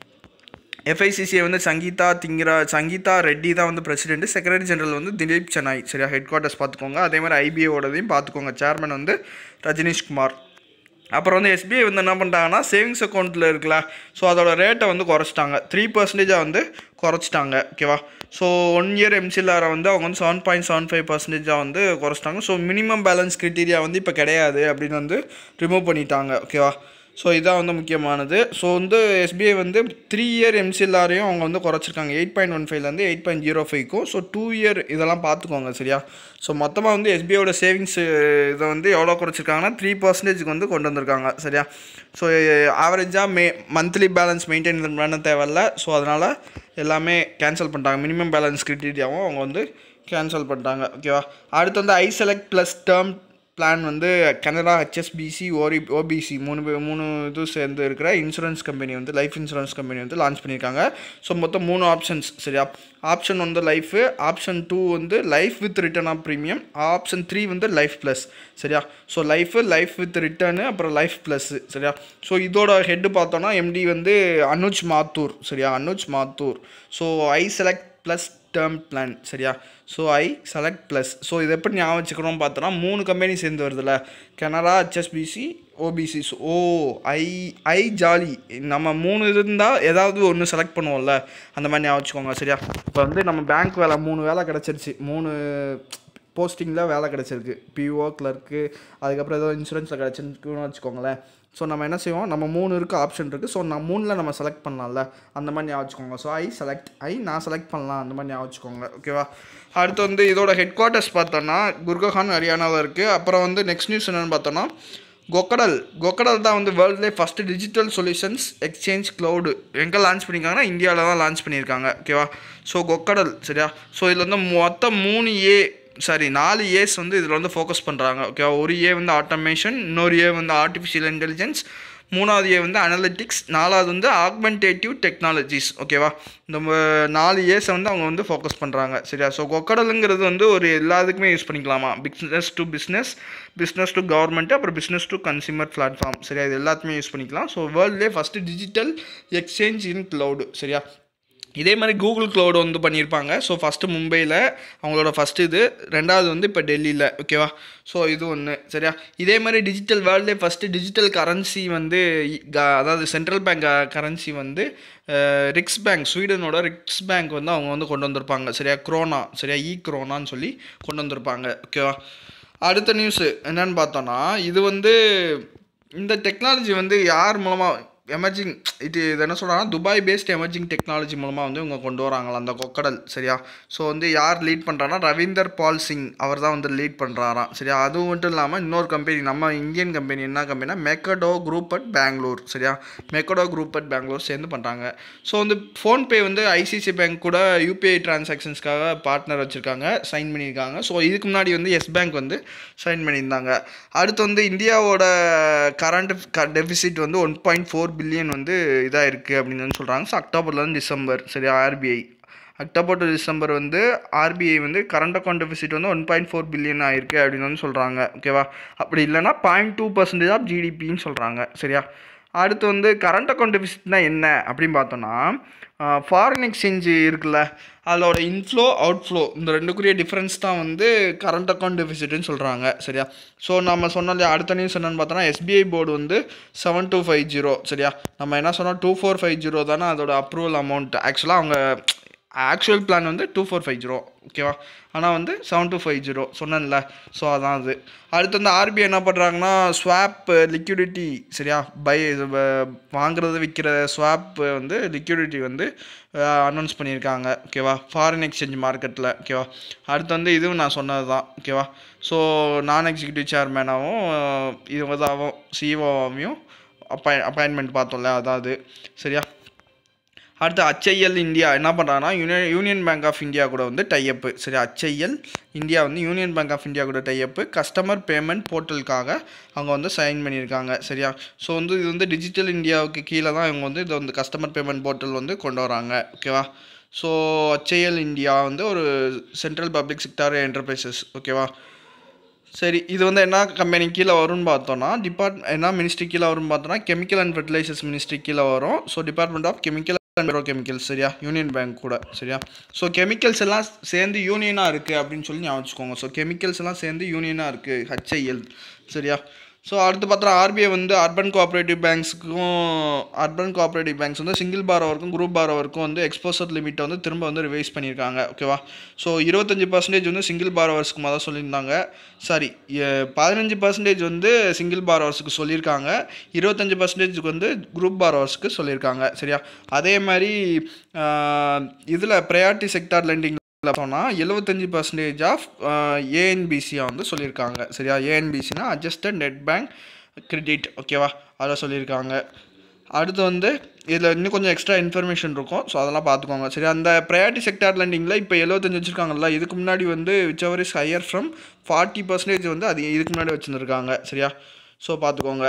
எஃப்ஐசிசிஐ வந்து சங்கீதா திங்கிரா சங்கீதா ரெட்டி தான் வந்து பிரசிடென்ட் செக்ரட்டரி ஜெனரல் வந்து திலீப் சென்னாய் சரியா ஹெட் குவார்ட்டர்ஸ் பார்த்துக்கோங்க அதே மாதிரி ஐபிஏவோடதையும் பார்த்துக்கோங்க சேர்மன் வந்து ரஜினிஷ்குமார் அப்புறம் வந்து எஸ்பிஐ வந்து என்ன பண்ணிட்டாங்கன்னா சேவிங்ஸ் அக்கௌண்ட்டில் இருக்குல்ல ஸோ அதோட ரேட்டை வந்து குறைச்சிட்டாங்க த்ரீ பர்சன்டேஜாக வந்து குறைச்சிட்டாங்க ஓகேவா ஸோ ஒன் இயர் எம்சிஎல்ஆரை வந்து அவங்க வந்து செவன் பாயிண்ட் செவன் ஃபைவ் பர்சன்டேஜாக வந்து குறைச்சிட்டாங்க ஸோ மினிமம் பேலன்ஸ் க்ரிட்டீரியா வந்து இப்போ கிடையாது அப்படின்னு வந்து ரிமூவ் பண்ணிட்டாங்க ஓகேவா ஸோ இதான் வந்து முக்கியமானது ஸோ வந்து எஸ்பிஐ வந்து த்ரீ இயர் எம்சிஎல்ஆரையும் அவங்க வந்து குறைச்சிருக்காங்க எயிட் பாயிண்ட் ஒன் ஃபைவ்லேருந்து எயிட் பாயிண்ட் ஜீரோ ஃபைவ்க்கும் ஸோ டூ இயர் இதெல்லாம் பார்த்துக்கோங்க சரியா ஸோ மொத்தமாக வந்து எஸ்பிஐயோட சேவிங்ஸ் இதை வந்து எவ்வளோ குறைச்சிருக்காங்கன்னா த்ரீ பர்சன்டேஜுக்கு வந்து கொண்டு வந்திருக்காங்க சரியா ஸோ ஆவரேஜாக மே மந்த்லி பேலன்ஸ் மெயின்டைன் பண்ண தேவையில்ல ஸோ அதனால் எல்லாமே கேன்சல் பண்ணிட்டாங்க மினிமம் பேலன்ஸ் க்ரிட்டீரியாவும் அவங்க வந்து கேன்சல் பண்ணிட்டாங்க ஓகேவா அடுத்து வந்து I select plus term plan வந்து கனரா ஹெச்எஸ்பிசி ஓரி ஓபிசி மூணு பே- மூணு இது சேர்ந்து இருக்கிற இன்சூரன்ஸ் கம்பெனி வந்து லைஃப் இன்சூரன்ஸ் கம்பெனி வந்து லான்ச் பண்ணியிருக்காங்க ஸோ மொத்தம் மூணு ஆப்ஷன்ஸ் சரியா ஆப்ஷன் வந்து லைஃபு ஆப்ஷன் டூ வந்து life with return of premium option three வந்து லைஃப் ப்ளஸ் சரியா so life life with return அப்புறம் லைஃப் ப்ளஸ்ஸு சரியா ஸோ இதோட ஹெட்டு பார்த்தோன்னா எம்டி வந்து அனுஜ் மாத்தூர் சரியா Anuj Mathur so I select plus term plan சரியா so I select plus so இதை எப்படி ஞாபகம் வச்சுக்கணும்னு பார்த்தோன்னா மூணு கம்பெனி சேர்ந்து வருதுல்ல கனரா ஹெச்எஸ்பிசி ஓபிசி ஓ ஐ ஐ ஜாலி நம்ம மூணு இருந்தால் ஏதாவது ஒன்று செலக்ட் பண்ணுவோம்ல அந்த மாதிரி ஞாபகம் வச்சுக்கோங்க சரியா இப்போ வந்து நம்ம பேங்க் வேலை மூணு வேலை கிடச்சிருச்சு மூணு போஸ்டிங்கில் வேலை கிடச்சிருக்கு பிஓ கிளர்க்கு அதுக்கப்புறம் ஏதோ இன்சூரன்ஸில் கிடச்சிருக்குன்னு வச்சுக்கோங்களேன் ஸோ நம்ம என்ன செய்வோம் நம்ம மூணு இருக்குது ஆப்ஷன் இருக்குது ஸோ நான் மூணில் நம்ம செலக்ட் பண்ணலாம்ல அந்த மாதிரி ஞாபகம் வச்சுக்கோங்க ஸோ ஐ செலக்ட் ஐ நான் செலக்ட் பண்ணலாம் அந்த மாதிரி ஞாபகம் வச்சுக்கோங்க ஓகேவா அடுத்து வந்து இதோட ஹெட் குவார்ட்டர்ஸ் பார்த்தோன்னா குர்கான் ஹரியானாவில் இருக்குது அப்புறம் வந்து நெக்ஸ்ட் நியூஸ் என்னென்னு பார்த்தோன்னா கொக்கடல் கொக்கடல் தான் வந்து வேர்ல்ட்லேயே first digital solutions exchange cloud எங்கே லான்ச் பண்ணியிருக்காங்கன்னா இந்தியாவில் தான் லான்ச் பண்ணியிருக்காங்க ஓகேவா ஸோ கொக்கடல் சரியா ஸோ இதில் வந்து மொத்தம் மூணு ஏ சாரி நாலு ஏஸ் வந்து இதில் வந்து ஃபோக்கஸ் பண்ணுறாங்க ஓகேவா ஒரு ஏ வந்து ஆட்டோமேஷன் இன்னொரு ஏ வந்து ஆர்டிஃபிஷியல் இன்டெலிஜென்ஸ் மூணாவது ஏ வந்து அனலிட்டிக்ஸ் நாலாவது வந்து ஆக்மெண்டேட்டிவ் டெக்னாலஜிஸ் ஓகேவா இந்த ம- நாலு ஏஸை வந்து அவங்க வந்து ஃபோக்கஸ் பண்ணுறாங்க சரியா ஸோ கொக்கடலுங்கிறது வந்து ஒரு எல்லாத்துக்குமே யூஸ் பண்ணிக்கலாமா business to business business to government அப்புறம் பிஸ்னஸ் டு கன்சியூமர் பிளாட்ஃபார்ம் சரியா இது எல்லாத்துக்குமே யூஸ் பண்ணிக்கலாம் ஸோ வேர்ல்ட்லேயே first digital exchange in cloud சரியா இதே மாதிரி கூகுள் க்ளவுட் வந்து பண்ணியிருப்பாங்க ஸோ ஃபஸ்ட்டு மும்பையில் அவங்களோட ஃபஸ்ட்டு இது ரெண்டாவது வந்து இப்போ டெல்லியில் ஓகேவா ஸோ இது ஒன்று சரியா இதே மாதிரி டிஜிட்டல் வேர்ல்ட்லேயே ஃபஸ்ட்டு டிஜிட்டல் கரன்சி வந்து இ- க- அதாவது சென்ட்ரல் பேங்க் கரன்சி வந்து ரிக்ஸ் பேங்க் ஸ்வீடனோட ரிக்ஸ் பேங்க் வந்து அவங்க வந்து கொண்டு வந்திருப்பாங்க சரியா க்ரோனா சரியா இ க்ரோனான்னு சொல்லி கொண்டு வந்திருப்பாங்க ஓகேவா அடுத்த நியூஸு என்னன்னு பார்த்தோன்னா இது வந்து இந்த டெக்னாலஜி வந்து யார் மூலமாக எமர்ஜிங் இது இது என்ன சொல்கிறாங்கன்னா துபாய் பேஸ்ட் எமர்ஜிங் டெக்னாலஜி மூலமாக வந்து இவங்க கொண்டு வராங்களா அந்த கொக்கடல் சரியா ஸோ வந்து யார் லீட் பண்ணுறாங்கன்னா ரவீந்தர் பால் சிங் அவர் தான் வந்து லீட் பண்ணுறாராம் சரியா அது மட்டும் இல்லாமல் இன்னொரு கம்பெனி நம்ம இந்தியன் கம்பெனி என்ன கம்பெனினா மெக்கடோ குரூப் அட் பெங்களூர் சரியா மெக்கடோ குரூப் அட் பெங்களூர் சேர்ந்து பண்ணுறாங்க ஸோ வந்து ஃபோன்பே வந்து ஐசிசி பேங்க் கூட யூபிஐ டிரான்சாக்ஷன்ஸ்க்காக பார்ட்னர் வச்சுருக்காங்க சைன் பண்ணியிருக்காங்க ஸோ இதுக்கு முன்னாடி வந்து எஸ் பேங்க் வந்து சைன் பண்ணியிருந்தாங்க அடுத்து வந்து இந்தியாவோட கரண்ட் டெபிசிட் வந்து ஒன் பாயிண்ட் ஃபோர் பில்லியன் வந்து இதாக இருக்குது அப்படின்னு வந்து சொல்கிறாங்க ஸோ அக்டோபர்லேருந்து டிசம்பர் சரியா ஆர்பிஐ அக்டோபர் டு டிசம்பர் வந்து ஆர்பிஐ வந்து கரண்ட் அக்கௌண்ட் டெபிசிட் வந்து ஒன் பாயிண்ட் ஃபோர் பில்லியன் ஆயிருக்கு அப்படின்னு வந்து சொல்கிறாங்க ஓகேவா அப்படி இல்லைன்னா பாயிண்ட் டூ பர்சன்டேஜ் ஆஃப் ஜிடிபின்னு சொல்கிறாங்க சரியா அடுத்து வந்து கரண்ட் அக்கௌண்ட் டெபிசிட்னா என்ன அப்படின்னு பார்த்தோன்னா ஃபாரின் எக்ஸ்சேஞ்சு இருக்குல்ல அதோட இன்ஃப்ளோ அவுட்ஃப்ளோ இந்த ரெண்டுக்குரிய டிஃப்ரென்ஸ் தான் வந்து கரண்ட் அக்கௌண்ட் டெபிசிட்னு சொல்கிறாங்க சரியா ஸோ நம்ம சொன்னோம் இல்லையா அடுத்த நியூஸ் என்னன்னு பார்த்தோன்னா எஸ்பிஐ போர்டு வந்து செவன் டூ ஃபைவ் ஜீரோ சரியா நம்ம என்ன சொன்னோம் டூ ஃபோர் ஃபைவ் ஜீரோ தானே அதோட அப்ரூவல் அமௌண்ட் ஆக்சுவலாக அவங்க ஆக்சுவல் பிளான் வந்து டூ ஃபோர் ஃபைவ் ஜீரோ ஓகேவா ஆனால் வந்து செவன் டூ ஃபைவ் ஜீரோ சொன்னேன்ல ஸோ அதான் அது அடுத்து வந்து ஆர்பிஐ என்ன பண்ணுறாங்கன்னா ஸ்வாப் லிக்விடிட்டி சரியா பை இது வ- வாங்குறது விற்கிற ஸ்வாப் வந்து லிக்விடிட்டி வந்து அனௌன்ஸ் பண்ணியிருக்காங்க ஓகேவா ஃபாரின் எக்ஸ்சேஞ்ச் மார்க்கெட்டில் ஓகேவா அடுத்து வந்து இதுவும் நான் சொன்னது தான் ஓகேவா ஸோ நான் எக்ஸிக்யூட்டிவ் சேர்மேனாகவும் இவதாவும் சிஓவையும் அப்பாய் அப்பாயின்மெண்ட் பார்த்தோம்ல அதான் அது சரியா அடுத்து HIL இந்தியா என்ன பண்ணுறாங்கன்னா union union bank of India கூட வந்து டைஅப்பு சரி HIL இந்தியா வந்து யூனியன் பேங்க் ஆஃப் இந்தியா கூட டைஅப்பு கஸ்டமர் பேமெண்ட் போர்ட்டலுக்காக அவங்க வந்து சைன் பண்ணியிருக்காங்க சரியா ஸோ வந்து இது வந்து டிஜிட்டல் இந்தியாவுக்கு கீழே தான் இவங்க வந்து இது வந்து கஸ்டமர் பேமெண்ட் போர்ட்டல் வந்து கொண்டு வராங்க ஓகேவா ஸோ HIL இந்தியா வந்து ஒரு சென்ட்ரல் பப்ளிக் செக்டார் என்டர்பிரைசஸ் ஓகேவா சரி இது வந்து என்ன கம்பெனி கீழே வரும்னு பார்த்தோன்னா டிபார்ட் என்ன மினிஸ்ட்ரி கீழே வரும்னு பார்த்தோன்னா கெமிக்கல் அண்ட் ஃபெர்டிலைசர்ஸ் மினிஸ்ட்ரி கீழே வரும் so department of chemical and chemicals சரியா யூனியன் பேங்க் கூட சரியா ஸோ கெமிக்கல்ஸ் எல்லாம் சேர்ந்து யூனியனாக இருக்குது அப்படின்னு சொல்லி ஞாபகம் வச்சுக்கோங்க ஸோ கெமிக்கல்ஸ் எல்லாம் சேர்ந்து யூனியனாக இருக்குது ஹெச்ஐஎல் சரியா ஸோ அடுத்து பார்த்தா ஆர்பிஐ வந்து அர்பன் கோஆப்ரேட்டிவ் பேங்க்ஸுக்கும் அர்பன் கோஆப்ரேட்டிவ் பேங்க்ஸ் வந்து சிங்கிள் பாரோவருக்கும் குரூப் பாரோவருக்கும் வந்து எக்ஸ்போசர் லிமிட்டை வந்து திரும்ப வந்து ரிவைஸ் பண்ணியிருக்காங்க ஓகேவா ஸோ இருபத்தஞ்சி பர்சன்டேஜ் வந்து சிங்கிள் பாரோவர்ஸ்க்கு மொதல் சொல்லியிருந்தாங்க சாரி பதினஞ்சு பர்சன்டேஜ் வந்து சிங்கிள் பாரோவர்ஸுக்கு சொல்லியிருக்காங்க இருபத்தஞ்சி பர்சன்டேஜ்க்கு வந்து குரூப் பாரோவர்ஸ்க்கு சொல்லியிருக்காங்க சரியா அதே மாதிரி இதில் ப்ரையாரிட்டி செக்டார் லெண்டிங் சொன்னால் எழுபத்தஞ்சி பர்சன்டேஜ் ஆஃப் ஏஎன்பிசியாக வந்து சொல்லியிருக்காங்க சரியா ஏஎன்பிசினா அட்ஜஸ்டட் நெட் பேங்க் கிரெடிட் ஓகேவா அதை சொல்லியிருக்காங்க அடுத்து வந்து இதில் இன்னும் கொஞ்சம் எக்ஸ்ட்ரா இன்ஃபர்மேஷன் இருக்கும் ஸோ அதெல்லாம் பார்த்துக்கோங்க சரி அந்த ப்ரையாரிட்டி செக்டார் லெண்டிங்கில் இப்போ எழுபத்தஞ்சு வச்சுருக்காங்கல்ல இதுக்கு முன்னாடி வந்து whichever is higher from forty percentage வந்து அது இதுக்கு முன்னாடி வச்சுருந்துருக்காங்க சரியா ஸோ பார்த்துக்கோங்க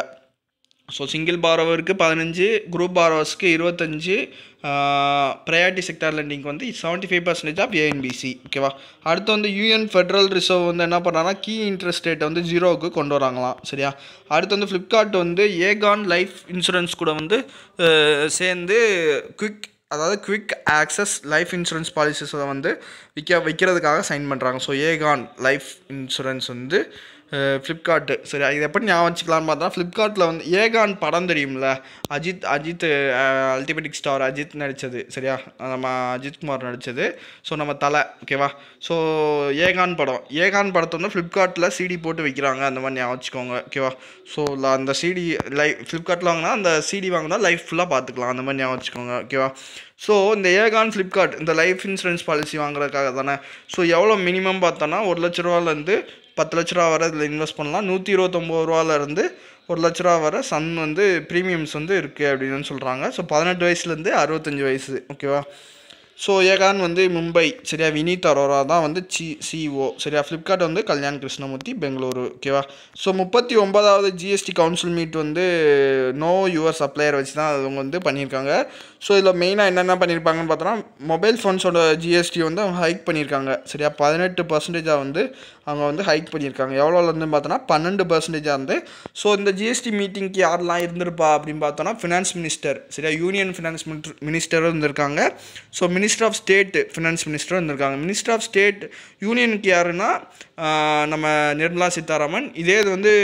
ஸோ சிங்கிள் பாரோவருக்கு பதினஞ்சு குரூப் பாரோவர்ஸ்க்கு இருபத்தஞ்சு ப்ரையாரிட்டி செக்டார் லெண்டிங் வந்து seventy five percentage of ANBC ஓகேவா அடுத்து வந்து யூஎன் ஃபெட்ரல் ரிசர்வ் வந்து என்ன பண்ணுறாங்கன்னா கீ இன்ட்ரெஸ்ட் ரேட்டை வந்து ஜீரோவுக்கு கொண்டு வராங்களாம் சரியா அடுத்து வந்து ஃப்ளிப்கார்ட் வந்து ஏகான் லைஃப் இன்சூரன்ஸ் கூட வந்து அஹ், சேர்ந்து குவிக் அதாவது குவிக் ஆக்சஸ் லைஃப் இன்சூரன்ஸ் பாலிசிஸை வந்து விற்க வைக்கிறதுக்காக சைன் பண்ணுறாங்க ஸோ ஏகான் லைஃப் இன்சூரன்ஸ் வந்து ஃப்ளிப்கார்ட்டு சரி இது எப்படி ஞாபகம் வச்சுக்கலாம்னு பார்த்தா ஃப்ளிப்கார்ட்டில் வந்து ஏகான் படம் தெரியும்ல அஜித் அஜித் அல்டிமேட்டிக் ஸ்டார் அஜித் நடித்தது சரியா நம்ம அஜித் குமார் நடித்தது ஸோ நம்ம தலை ஓகேவா ஸோ ஏகான் படம் ஏகான் படத்தை வந்து ஃப்ளிப்கார்ட்டில் சிடி போட்டு விற்கிறாங்க அந்த மாதிரி ஞாபகம் வச்சுக்கோங்க ஓகேவா ஸோ அந்த சிடி லைஃப் ஃப்ளிப்கார்ட்டில் வாங்கினா அந்த சிடி வாங்கினா லைஃப் ஃபுல்லாக பார்த்துக்கலாம் அந்த மாதிரி ஞாபகம் வச்சுக்கோங்க ஓகேவா ஸோ இந்த ஏகான் ஃப்ளிப்கார்ட் இந்த லைஃப் இன்சூரன்ஸ் பாலிசி வாங்குறதுக்காக தானே ஸோ எவ்வளோ மினிமம் பார்த்தோன்னா ஒரு லட்ச ரூபாலேருந்து பத்து லட்ச ரூபா வரை இதில் இன்வெஸ்ட் பண்ணலாம் நூற்றி இருபத்தொம்போது ரூபாலேருந்து ஒரு லட்ச ரூபா வரை சன் வந்து ப்ரீமியம்ஸ் வந்து இருக்குது அப்படின்னு சொல்கிறாங்க ஸோ பதினெட்டு வயசுலேருந்து அறுபத்தஞ்சு வயசு ஓகேவா ஸோ ஏகான் வந்து மும்பை சரியா வினீத் அரோரா தான் வந்து சி சிஓ சரியா ஃப்ளிப்கார்ட் வந்து கல்யாண் கிருஷ்ணமூர்த்தி பெங்களூரு ஓகேவா ஸோ முப்பத்தி ஒன்பதாவது ஜிஎஸ்டி கவுன்சில் மீட் வந்து நோ யுவர் சப்ளையர் வச்சு தான் அவங்க வந்து பண்ணியிருக்காங்க ஸோ இதில் மெயினாக என்னென்ன பண்ணியிருப்பாங்கன்னு பார்த்தோன்னா மொபைல் ஃபோன்ஸோட ஜிஎஸ்டி வந்து அவங்க ஹைக் பண்ணியிருக்காங்க சரியா பதினெட்டு பர்சன்டேஜாக வந்து அவங்க வந்து ஹைக் பண்ணியிருக்காங்க எவ்வளோலேருந்து பார்த்தோன்னா பன்னெண்டு பர்சன்டேஜாக இருந்து ஸோ இந்த ஜிஎஸ்டி மீட்டிங்க்கு யாரெல்லாம் இருந்திருப்பா அப்படின்னு பார்த்தோன்னா ஃபினான்ஸ் மினிஸ்டர் சரியா யூனியன் ஃபினான்ஸ் மினிஸ்டரும் இருந்திருக்காங்க so minister of state finance மினிஸ்டரும் இருந்திருக்காங்க மினிஸ்டர் ஆஃப் ஸ்டேட் யூனியனுக்கு யாருன்னா ஆஹ் நம்ம நிர்மலா சீதாராமன் இதே இது வந்து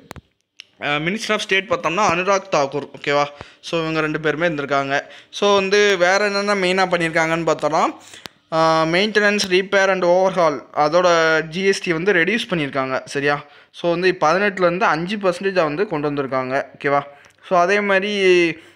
மினிஸ்டர் ஆஃப் ஸ்டேட் பார்த்தோம்னா அனுராக் தாக்கூர் ஓகேவா ஸோ இவங்க ரெண்டு பேருமே இருந்திருக்காங்க ஸோ வந்து வேறு என்னென்ன மெயினாக பண்ணியிருக்காங்கன்னு பார்த்தோன்னா மெயின்டெனன்ஸ் ரீப்பேர் அண்ட் ஓவர்ஹால் அதோட ஜிஎஸ்டி வந்து ரெடியூஸ் பண்ணியிருக்காங்க சரியா ஸோ வந்து பதினெட்டுலேருந்து அஞ்சு பர்சன்டேஜாக வந்து கொண்டு வந்திருக்காங்க ஓகேவா ஸோ அதே மாதிரி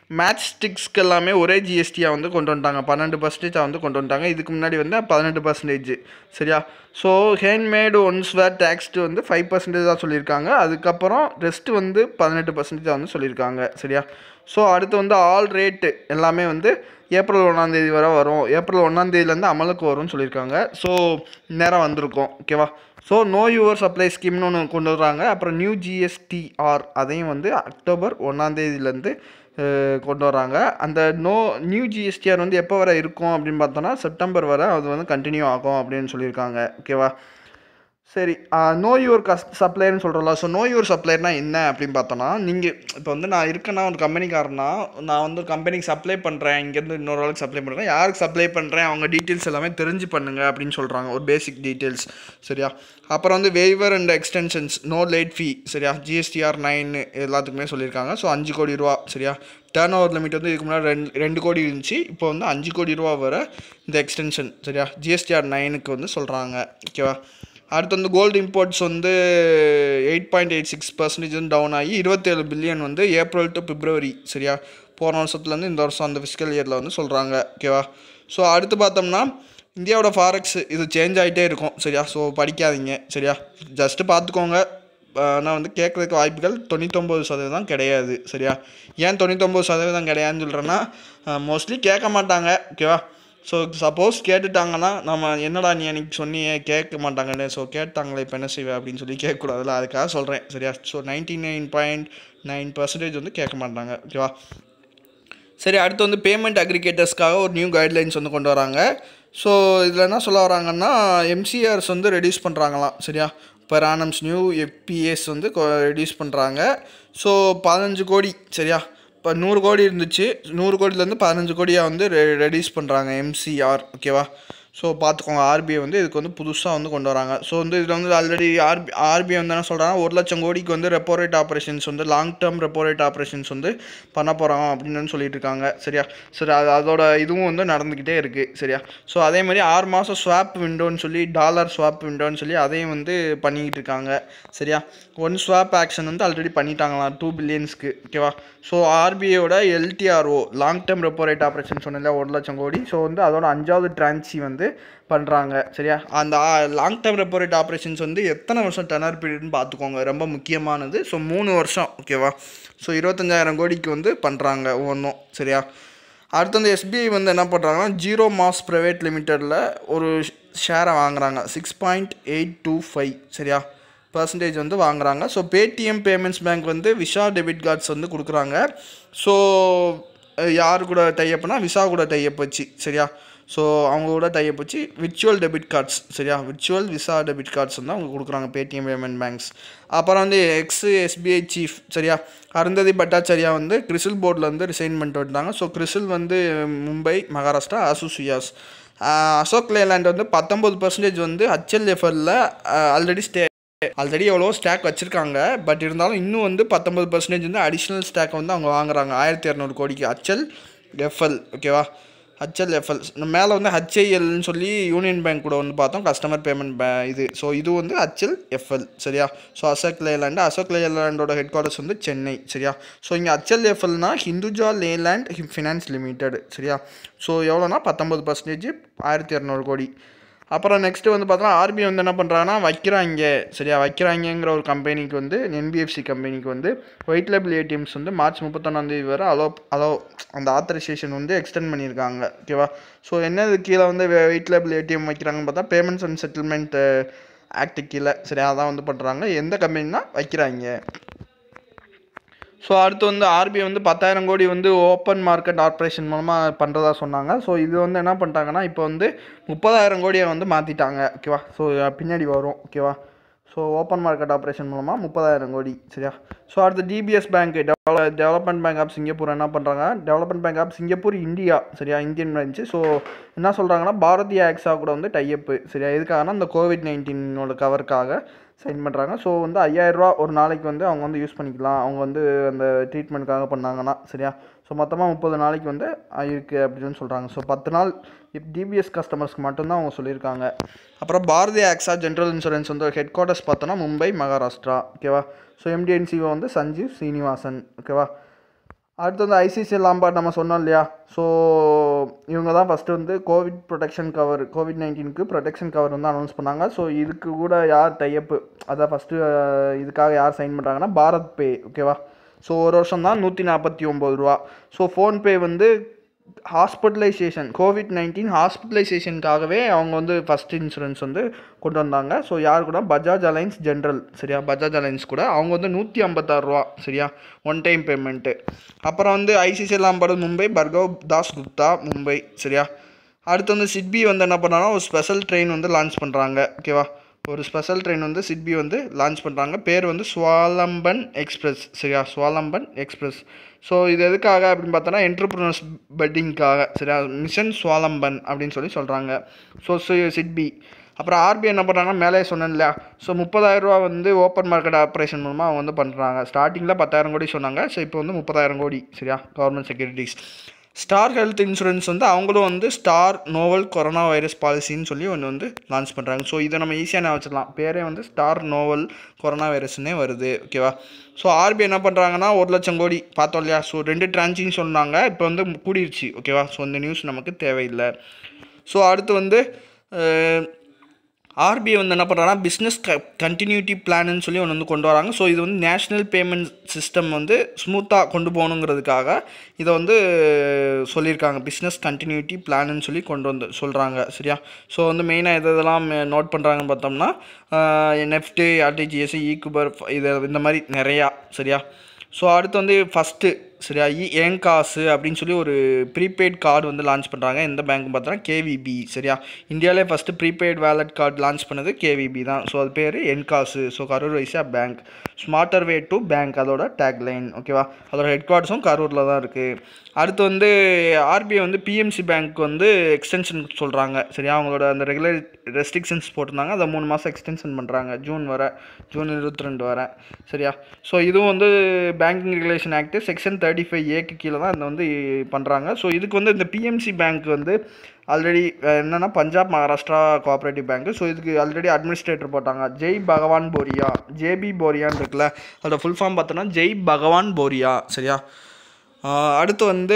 மேட்ச் ஸ்டிக்ஸ்க்கு எல்லாமே ஒரே ஜிஎஸ்டியாக வந்து கொண்டு வந்துட்டாங்க பன்னெண்டு பர்சன்டேஜாக வந்து கொண்டு வந்துட்டாங்க இதுக்கு முன்னாடி வந்து பதினெட்டு பர்சன்டேஜ் சரியா so handmade ones were taxed வந்து ஃபைவ் பர்சன்டேஜ் தான் சொல்லியிருக்காங்க அதுக்கப்புறம் ரெஸ்ட் வந்து பதினெட்டு பர்சன்டேஜாக வந்து சொல்லியிருக்காங்க சரியா ஸோ அடுத்து வந்து ஆல் ரேட்டு எல்லாமே வந்து ஏப்ரல் ஒன்றாந்தேதி வரை வரும் ஏப்ரல் ஒன்றாந்தேதியிலேருந்து அமலுக்கு வரும்னு சொல்லியிருக்காங்க ஸோ நேரம் வந்திருக்கும் ஓகேவா ஸோ நோ யுவர் சப்ளை ஸ்கீம்னு ஒன்று கொண்டு வர்றாங்க அப்புறம் நியூ ஜிஎஸ்டிஆர் அதையும் வந்து அக்டோபர் ஒன்றாந்தேதியிலேருந்து கொண்டு வராங்க அந்த நோ நியூ ஜிஎஸ்டிஆர் வந்து எப்போ வரை இருக்கும் அப்படின்னு பார்த்தோன்னா செப்டம்பர் வரை அது வந்து கண்டினியூ ஆகும் அப்படின்னு சொல்லியிருக்காங்க ஓகேவா சரி நோ யுவர் கஸ் சப்ளையர்னு சொல்கிறோம்ல ஸோ நோ யுவர் சப்ளையர்னா என்ன அப்படின்னு பார்த்தோன்னா நீங்கள் இப்போ வந்து நான் இருக்கேன்னா ஒரு கம்பெனிக்காரனா நான் வந்து ஒரு கம்பெனிக்கு சப்ளை பண்ணுறேன் இங்கேருந்து இன்னொரு ஆளுக்கு சப்ளை பண்ணுறேன் யாருக்கு சப்ளை பண்ணுறேன் அவங்க டீட்டெயில்ஸ் எல்லாமே தெரிஞ்சு பண்ணுங்க அப்படின்னு சொல்கிறாங்க ஒரு பேசிக் டீட்டெயில்ஸ் சரியா அப்புறம் வந்து waiver and extensions no late fee சரியா ஜிஎஸ்டிஆர் நைன் எல்லாத்துக்குமே சொல்லியிருக்காங்க ஸோ அஞ்சு கோடி ரூபா சரியா டேர்ன் ஓவர் லிமிட் வந்து இதுக்கு முன்னாடி ரெண்டு ரெண்டு கோடி இருந்துச்சு இப்போ வந்து அஞ்சு கோடி ரூபா வர இந்த எக்ஸ்டென்ஷன் சரியா ஜிஎஸ்டிஆர் நைனுக்கு வந்து சொல்கிறாங்க ஓகேவா அடுத்து வந்து கோல்டு இம்போர்ட்ஸ் வந்து eight point eight six percentage வந்து டவுன் ஆகி இருபத்தேழு பில்லியன் வந்து ஏப்ரல் டு பிப்ரவரி சரியா போன வருஷத்துலேருந்து இந்த வருஷம் அந்த ஃபிசிக்கல் இயரில் வந்து சொல்கிறாங்க ஓகேவா ஸோ அடுத்து பார்த்தோம்னா இந்தியாவோட ஃபாரெக்ஸ் இது சேஞ்ச் ஆகிட்டே இருக்கும் சரியா ஸோ படிக்காதீங்க சரியா ஜஸ்ட்டு பார்த்துக்கோங்க ஆனால் வந்து கேட்குறதுக்கு வாய்ப்புகள் தொண்ணூத்தொம்பது சதவீதம் கிடையாது சரியா ஏன் தொண்ணூத்தொம்பது சதவீதம் கிடையாதுன்னு சொல்கிறேன்னா மோஸ்ட்லி கேட்க மாட்டாங்க ஓகேவா ஸோ சப்போஸ் கேட்டுட்டாங்கன்னா நம்ம என்னடா நீ அன்றைக்கி சொன்னியே கேட்க மாட்டாங்கன்னு ஸோ கேட்டாங்களே இப்போ என்ன செய்வேன் அப்படின்னு சொல்லி கேட்கக்கூடாதுல அதுக்காக சொல்கிறேன் சரியா so ninety nine point nine percentage வந்து கேட்க மாட்டாங்க ஓகேவா சரி அடுத்து வந்து பேமெண்ட் அக்ரிகேட்டர்ஸ்க்காக ஒரு நியூ கைட்லைன்ஸ் வந்து கொண்டு வராங்க ஸோ இதில் என்ன சொல்ல வராங்கன்னா எம்சிஆர்ஸ் வந்து ரெடியூஸ் பண்ணுறாங்களாம் சரியா per annums நியூ எஃபிஎஸ் வந்து ரெடியூஸ் பண்ணுறாங்க ஸோ பதினஞ்சு கோடி சரியா இப்போ நூறு கோடி இருந்துச்சு நூறு கோடியிலேருந்து பதினஞ்சு கோடியாக வந்து ரெ ரெடியூஸ் பண்ணுறாங்க எம்சிஆர் ஓகேவா ஸோ பார்த்துக்கோங்க ஆர்பிஐ வந்து இதுக்கு வந்து புதுசாக வந்து கொண்டு வராங்க ஸோ வந்து இதில் வந்து ஆல்ரெடி ஆர்பி ஆர்பிஐ வந்து என்ன சொல்கிறாங்க ஒரு லட்சம் கோடிக்கு வந்து ரெப்போ ரேட் ஆப்ரேஷன்ஸ் வந்து long term repo rate operations வந்து பண்ண போகிறாங்க அப்படின்னு வந்து சொல்லிட்டு இருக்காங்க சரியா சரி அது அதோட இதுவும் வந்து நடந்துக்கிட்டே இருக்குது சரியா ஸோ அதே மாதிரி ஆறு மாதம் ஸ்வாப் விண்டோன்னு சொல்லி டாலர் ஸ்வாப் விண்டோன்னு சொல்லி அதையும் வந்து பண்ணிக்கிட்டு இருக்காங்க சரியா ஒன் ஸ்வாப் ஆக்ஷன் வந்து ஆல்ரெடி பண்ணிட்டாங்களாம் டூ பில்லியன்ஸ்க்கு ஓகேவா ஸோ ஆர்பிஐயோட LTRO long term repo rate operation சொன்னல ஒரு லட்சம் கோடி ஸோ வந்து அதோட அஞ்சாவது டிரான்சி வந்து பண்ணுறாங்க சரியா அந்த long term repo rate operations வந்து எத்தனை வருஷம் டெனர் பீரியட்னு பார்த்துக்கோங்க ரொம்ப முக்கியமானது ஸோ மூணு வருஷம் ஓகேவா ஸோ இருபத்தஞ்சாயிரம் கோடிக்கு வந்து பண்ணுறாங்க ஒவ்வொன்றும் சரியா அடுத்து வந்து எஸ்பிஐ வந்து என்ன பண்ணுறாங்கன்னா ஜீரோ மாஸ் ப்ரைவேட் லிமிட்டடில் ஒரு ஷேரை வாங்குறாங்க six point eight two five சரியா பர்சன்டேஜ் வந்து வாங்குறாங்க ஸோ பேடிஎம் பேமெண்ட்ஸ் பேங்க் வந்து விஷா டெபிட் கார்ட்ஸ் வந்து கொடுக்குறாங்க ஸோ யார் கூட டையப்னா விசா கூட டையப் வச்சு சரியா ஸோ அவங்க கூட டையப் வச்சு விர்ச்சுவல் டெபிட் கார்ட்ஸ் சரியா விர்ச்சுவல் விசா டெபிட் கார்ட்ஸ் வந்து அவங்க கொடுக்குறாங்க பேடிஎம் பேமெண்ட் பேங்க்ஸ் அப்புறம் வந்து எக்ஸ் எஸ்பிஐ சீஃப் சரியா அருந்ததி பட்டாச்சாரியா வந்து கிறிசில் போர்டில் வந்து ரிசைன் பண்ணிட்டு வந்தாங்க ஸோ கிறிசில் வந்து மும்பை மகாராஷ்டிரா அசோசியாஸ் அசோக் லேலாண்ட் வந்து பத்தொம்பது பர்சன்டேஜ் வந்து ஹச்எல்எஃப்எல்ல ஆல்ரெடி ஸ்டே ஆல்ரெடி எவ்வளோ ஸ்டாக் வச்சுருக்காங்க பட் இருந்தாலும் இன்னும் வந்து பத்தொம்பது பர்சன்டேஜ் வந்து அடிஷ்னல் ஸ்டாக் வந்து அவங்க வாங்குறாங்க ஆயிரத்தி இரநூறு கோடிக்கு ஹச்எல் எஃப்எல் ஓகேவா ஹச்எல்எஃப்எல் மேலே வந்து ஹச்ஐஎல்னு சொல்லி யூனியன் பேங்க் கூட வந்து பார்த்தோம் கஸ்டமர் பேமெண்ட் பே இது ஸோ இது வந்து ஹச்எல் எஃப்எல் சரியா ஸோ அசோக் லேலாண்டு அசோக் லேலாண்டோட ஹெட் குவார்ட்டர்ஸ் வந்து சென்னை சரியா ஸோ இங்கே ஹச்எல் எஃப்எல்னா ஹிந்துஜா லேலேண்ட் ஃபினான்ஸ் லிமிடெட் சரியா ஸோ எவ்வளோனா பத்தொம்பது பர்சன்டேஜ் ஆயிரத்தி இரநூறு கோடி அப்புறம் நெக்ஸ்ட்டு வந்து பார்த்தோன்னா ஆர்பிஐ வந்து என்ன பண்ணுறாங்கன்னா வைக்கிறாங்க சரியா வைக்கிறாங்கங்கிற ஒரு கம்பெனிக்கு வந்து என்பிஎஃப்சி கம்பெனிக்கு வந்து ஒயிட் லேபிள் ஏடிஎம்ஸ் வந்து மார்ச் முப்பத்தொன்னாந்தேதி வரை அலோ அலோ அந்த ஆத்தரைசேஷன் வந்து எக்ஸ்டெண்ட் பண்ணியிருக்காங்க ஓகேவா ஸோ என்னது கீழே வந்து ஒயிட் லேபிள் ஏடிஎம் வைக்கிறாங்கன்னு பார்த்தா பேமெண்ட்ஸ் அண்ட் செட்டில்மெண்ட் ஆக்ட் கீழே சரியா அதான் வந்து பண்ணுறாங்க எந்த கம்பெனினா வைக்கிறாங்க ஸோ அடுத்து வந்து ஆர்பிஐ வந்து பத்தாயிரம் கோடி வந்து ஓப்பன் மார்க்கெட் ஆப்ரேஷன் மூலமாக பண்ணுறதா சொன்னாங்க ஸோ இது வந்து என்ன பண்ணிட்டாங்கன்னா இப்போ வந்து முப்பதாயிரம் கோடியை வந்து மாற்றிட்டாங்க ஓகேவா ஸோ பின்னாடி வரும் ஓகேவா ஸோ ஓப்பன் மார்க்கெட் ஆப்ரேஷன் மூலமாக முப்பதாயிரம் கோடி சரியா ஸோ அடுத்து டிபிஎஸ் பேங்க் டெவல டெவலப்மெண்ட் பேங்க் ஆஃப் சிங்கப்பூர் என்ன பண்ணுறாங்க development bank of Singapore India சரியா இந்தியன் பிரான்ச்சு ஸோ என்ன சொல்கிறாங்கன்னா பாரதிய ஆக்ஸா கூட வந்து டையப்பு சரியா எதுக்காகனா இந்த கோவிட் நைன்டீனோட கவருக்காக சைன் பண்ணுறாங்க ஸோ வந்து ஐயாயிரரூவா ஒரு நாளைக்கு வந்து அவங்க வந்து யூஸ் பண்ணிக்கலாம் அவங்க வந்து அந்த ட்ரீட்மெண்ட்காக பண்ணாங்கன்னா சரியா ஸோ மொத்தமாக முப்பது நாளைக்கு வந்து இருக்குது அப்படின்னு சொல்கிறாங்க ஸோ பத்து நாள் இப் டிபிஎஸ் கஸ்டமர்ஸ்க்கு மட்டும்தான் அவங்க சொல்லியிருக்காங்க அப்புறம் பாரதி ஆக்ஸா ஜென்ரல் இன்சூரன்ஸ் வந்து ஹெட் குவார்ட்டர்ஸ் பார்த்தோன்னா மும்பை மகாராஷ்டிரா ஓகேவா ஸோ எம்டிஎன்சிஓ வந்து சஞ்சீவ் சீனிவாசன் ஓகேவா அடுத்து வந்து ஐசிசிஎல் லாம்பார்ட் நம்ம சொன்னோம் இல்லையா ஸோ இவங்க தான் ஃபஸ்ட்டு வந்து கோவிட் ப்ரொடெக்ஷன் கவர் கோவிட் நைன்டீனுக்கு ப்ரொடெக்ஷன் கவர் வந்து அனௌன்ஸ் பண்ணாங்க ஸோ இதுக்கு கூட யார் டைஅப்பு அதான் ஃபஸ்ட்டு இதுக்காக யார் சைன் பண்ணுறாங்கன்னா பாரத் பே ஓகேவா ஸோ ஒரு வருஷம் தான் நூற்றி நாற்பத்தி ஒம்பது ரூபா ஸோ ஃபோன்பே வந்து ஹாஸ்பிட்டலைசேஷன் கோவிட் நைன்டீன் ஹாஸ்பிட்டலைசேஷனுக்காகவே அவங்க வந்து ஃபஸ்ட் இன்சூரன்ஸ் வந்து கொண்டு வந்தாங்க ஸோ யார் கூட பஜாஜ் அலைன்ஸ் ஜென்ரல் சரியா பஜாஜ் அலைன்ஸ் கூட அவங்க வந்து நூற்றி ஐம்பத்தாறு ரூபா சரியா ஒன் டைம் பேமெண்ட்டு அப்புறம் வந்து ஐசிசிஎல் லாம்பாடு மும்பை பர்கவ் தாஸ் குப்தா மும்பை சரியா அடுத்து வந்து சிட்பி வந்து என்ன பண்ணாங்கன்னா ஒரு ஸ்பெஷல் ட்ரெயின் வந்து லான்ச் பண்ணுறாங்க ஓகேவா ஒரு ஸ்பெஷல் ட்ரெயின் வந்து சிட்பி வந்து லான்ச் பண்ணுறாங்க பேர் வந்து ஸ்வாலம்பன் எக்ஸ்பிரஸ் சரியா ஸ்வாலம்பன் எக்ஸ்பிரஸ் ஸோ இது எதுக்காக அப்படின்னு பார்த்தோன்னா என்டர்பிரினர்ஸ் பெட்டிங்க்காக சரியா மிஷன் ஸ்வாலம்பன் அப்படின்னு சொல்லி சொல்கிறாங்க ஸோ சிட்பி அப்புறம் ஆர்பிஐ என்ன பண்ணுறாங்கன்னா மேலே சொன்னேன் இல்லையா ஸோ முப்பதாயிரரூவா வந்து ஓப்பன் மார்க்கெட் ஆப்ரேஷன் மூலமாக அவங்க வந்து பண்ணுறாங்க ஸ்டார்டிங்கில் பத்தாயிரம் கோடி சொன்னாங்க ஸோ இப்போ வந்து முப்பதாயிரம் கோடி சரியா government securities star health insurance வந்து அவங்களும் வந்து ஸ்டார் நோவல் கொரோனா வைரஸ் பாலிசின்னு சொல்லி ஒன்று வந்து லான்ச் பண்ணுறாங்க ஸோ இதை நம்ம ஈஸியாக நான் வச்சிடலாம் பேரே வந்து ஸ்டார் நோவல் கொரோனா வைரஸ்னே வருது ஓகேவா ஸோ ஆர்பிஐ என்ன பண்ணுறாங்கன்னா ஒரு லட்சம் கோடி பார்த்தோம் இல்லையா ஸோ ரெண்டு டிரான்ச்சின்னு சொன்னாங்க இப்போ வந்து கூடிருச்சு ஓகேவா ஸோ இந்த நியூஸ் நமக்கு தேவையில்லை ஸோ அடுத்து வந்து ஆர்பிஐ வந்து என்ன பண்ணுறாங்கன்னா பிஸ்னஸ் க கண்டினியூட்டி பிளான்னு சொல்லி ஒன்று வந்து கொண்டு வராங்க ஸோ இது வந்து நேஷ்னல் பேமெண்ட் சிஸ்டம் வந்து ஸ்மூத்தாக கொண்டு போகணுங்கிறதுக்காக இதை வந்து சொல்லியிருக்காங்க பிஸ்னஸ் கண்டினியூட்டி பிளான்னு சொல்லி கொண்டு வந்து சொல்கிறாங்க சரியா ஸோ வந்து மெயினாக எது இதெல்லாம் நோட் பண்ணுறாங்கன்னு பார்த்தோம்னா நெஃப்ட்டு ஆர்டிஜிஎஸ் ஈக்குபர் இது இந்த மாதிரி நிறையா சரியா ஸோ அடுத்து வந்து ஃபஸ்ட்டு சரியா இ ஏன் காசு அப்படின்னு சொல்லி ஒரு ப்ரீபெய்ட் கார்டு வந்து லான்ச் பண்ணுறாங்க எந்த பேங்க் பார்த்தோன்னா கேவிபி சரியா இந்தியாவிலே first prepaid wallet card launch பண்ணது கேவிபி தான் ஸோ அது பேர் என் காசு so Karur Vysya bank smarter way to bank அதோட டேக்லைன் ஓகேவா அதோட ஹெட் குவார்ட்டர்ஸும் கரூரில் தான் இருக்குது அடுத்து வந்து ஆர்பிஐ வந்து பிஎம்சி பேங்க் வந்து எக்ஸ்டென்ஷன் சொல்கிறாங்க சரியா அவங்களோட அந்த ரெகுலர் ரெஸ்ட்ரிக்ஷன்ஸ் போட்டிருந்தாங்க அதை மூணு மாதம் எக்ஸ்டென்ஷன் பண்ணுறாங்க ஜூன் வர ஜூன் இருபத்தி ரெண்டு வர சரியா ஸோ இதுவும் வந்து banking regulation act section thirty five ஏக்கு கீழே தான் இந்த வந்து பண்ணுறாங்க ஸோ இதுக்கு வந்து இந்த பிஎம்சி பேங்க் வந்து ஆல்ரெடி என்னென்னா Punjab Maharashtra cooperative bank so இதுக்கு ஆல்ரெடி அட்மினிஸ்ட்ரேட்டர் போட்டாங்க ஜெய் பகவான் போரியா ஜேபி போரியான்னு இருக்குல்ல அதோட ஃபுல் ஃபார்ம் பார்த்தோன்னா ஜெய் பகவான் போரியா சரியா அடுத்து வந்து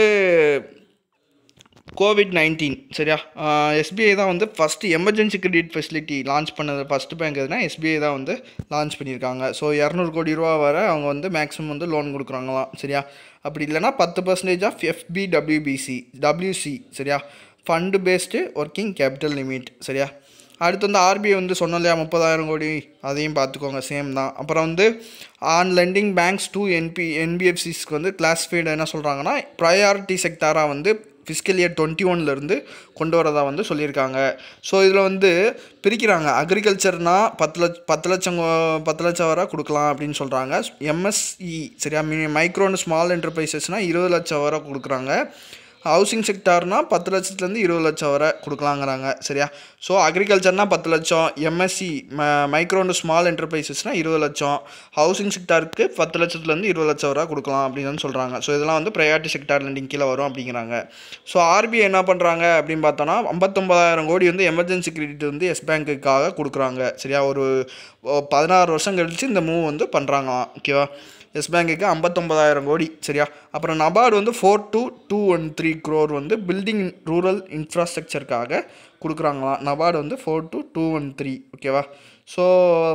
கோவிட் நைன்டீன் சரியா எஸ்பிஐ தான் வந்து first emergency credit facility launch பண்ணது ஃபஸ்ட்டு பேங்க் எதுனா எஸ்பிஐ தான் வந்து லான்ச் பண்ணியிருக்காங்க ஸோ இரநூறு கோடி ரூபா வர அவங்க வந்து மேக்ஸிமம் வந்து லோன் கொடுக்குறாங்களாம் சரியா அப்படி இல்லைனா பத்து percentage of FB WBC WC சரியா fund based working capital limit சரியா அடுத்து வந்து ஆர்பிஐ வந்து சொன்னோம் இல்லையா முப்பதாயிரம் கோடி அதையும் பார்த்துக்கோங்க சேம் தான் அப்புறம் வந்து on lending banks to NB என்பிஎஃப்சிஸ்க்கு வந்து கிளாஸிஃபைடு என்ன சொல்கிறாங்கன்னா ப்ரையாரிட்டி செக்டாராக வந்து ஃபிஸ்கல் இயர் டுவெண்ட்டி ஒன்லேருந்து கொண்டு வரதா வந்து சொல்லியிருக்காங்க ஸோ இதில் வந்து பிரிக்கிறாங்க அக்ரிகல்ச்சர்னா பத்து லட்ச பத்து லட்சம் பத்து லட்சம் வரை கொடுக்கலாம் அப்படின்னு சொல்கிறாங்க எம்எஸ்இ சரியா மைக்ரோ அண்ட் ஸ்மால் என்டர்பிரைசஸ்னால் இருபது லட்சம் வரை கொடுக்குறாங்க ஹவுசிங் செக்டார்னா பத்து லட்சத்துலேருந்து இருபது லட்சம் வரை கொடுக்கலாங்கிறாங்க சரியா ஸோ அக்ரிகல்ச்சர்னால் பத்து லட்சம் எம்எஸ்சி ம மைக்ரோ அண்ட் ஸ்மால் என்டர்பிரைசஸ்னால் இருபது லட்சம் ஹவுசிங் செக்டாருக்கு பத்து லட்சத்துலேருந்து இருபது லட்சம் வரை கொடுக்கலாம் அப்படின்னு சொல்கிறாங்க ஸோ இதெல்லாம் வந்து ப்ரையாரிட்டி செக்டார் லெண்டிங் கீழே வரும் அப்படிங்கிறாங்க ஸோ ஆர்பிஐ என்ன பண்ணுறாங்க அப்படின்னு பார்த்தோன்னா ஐம்பத்தொம்பதாயிரம் கோடி வந்து எமர்ஜென்சி கிரெடிட் வந்து எஸ் பேங்க்குக்காக கொடுக்குறாங்க சரியா ஒரு பதினாறு வருஷம் கழித்து இந்த மூவ் வந்து பண்ணுறாங்களாம் ஓகேவா எஸ் பேங்குக்கு ஐம்பத்தொம்பதாயிரம் கோடி சரியா அப்புறம் நபார்டு வந்து four two two one three crore வந்து பில்டிங் ரூரல் இன்ஃப்ராஸ்ட்ரக்சருக்காக கொடுக்குறாங்களாம் நபார்டு வந்து four two two one three ஓகேவா so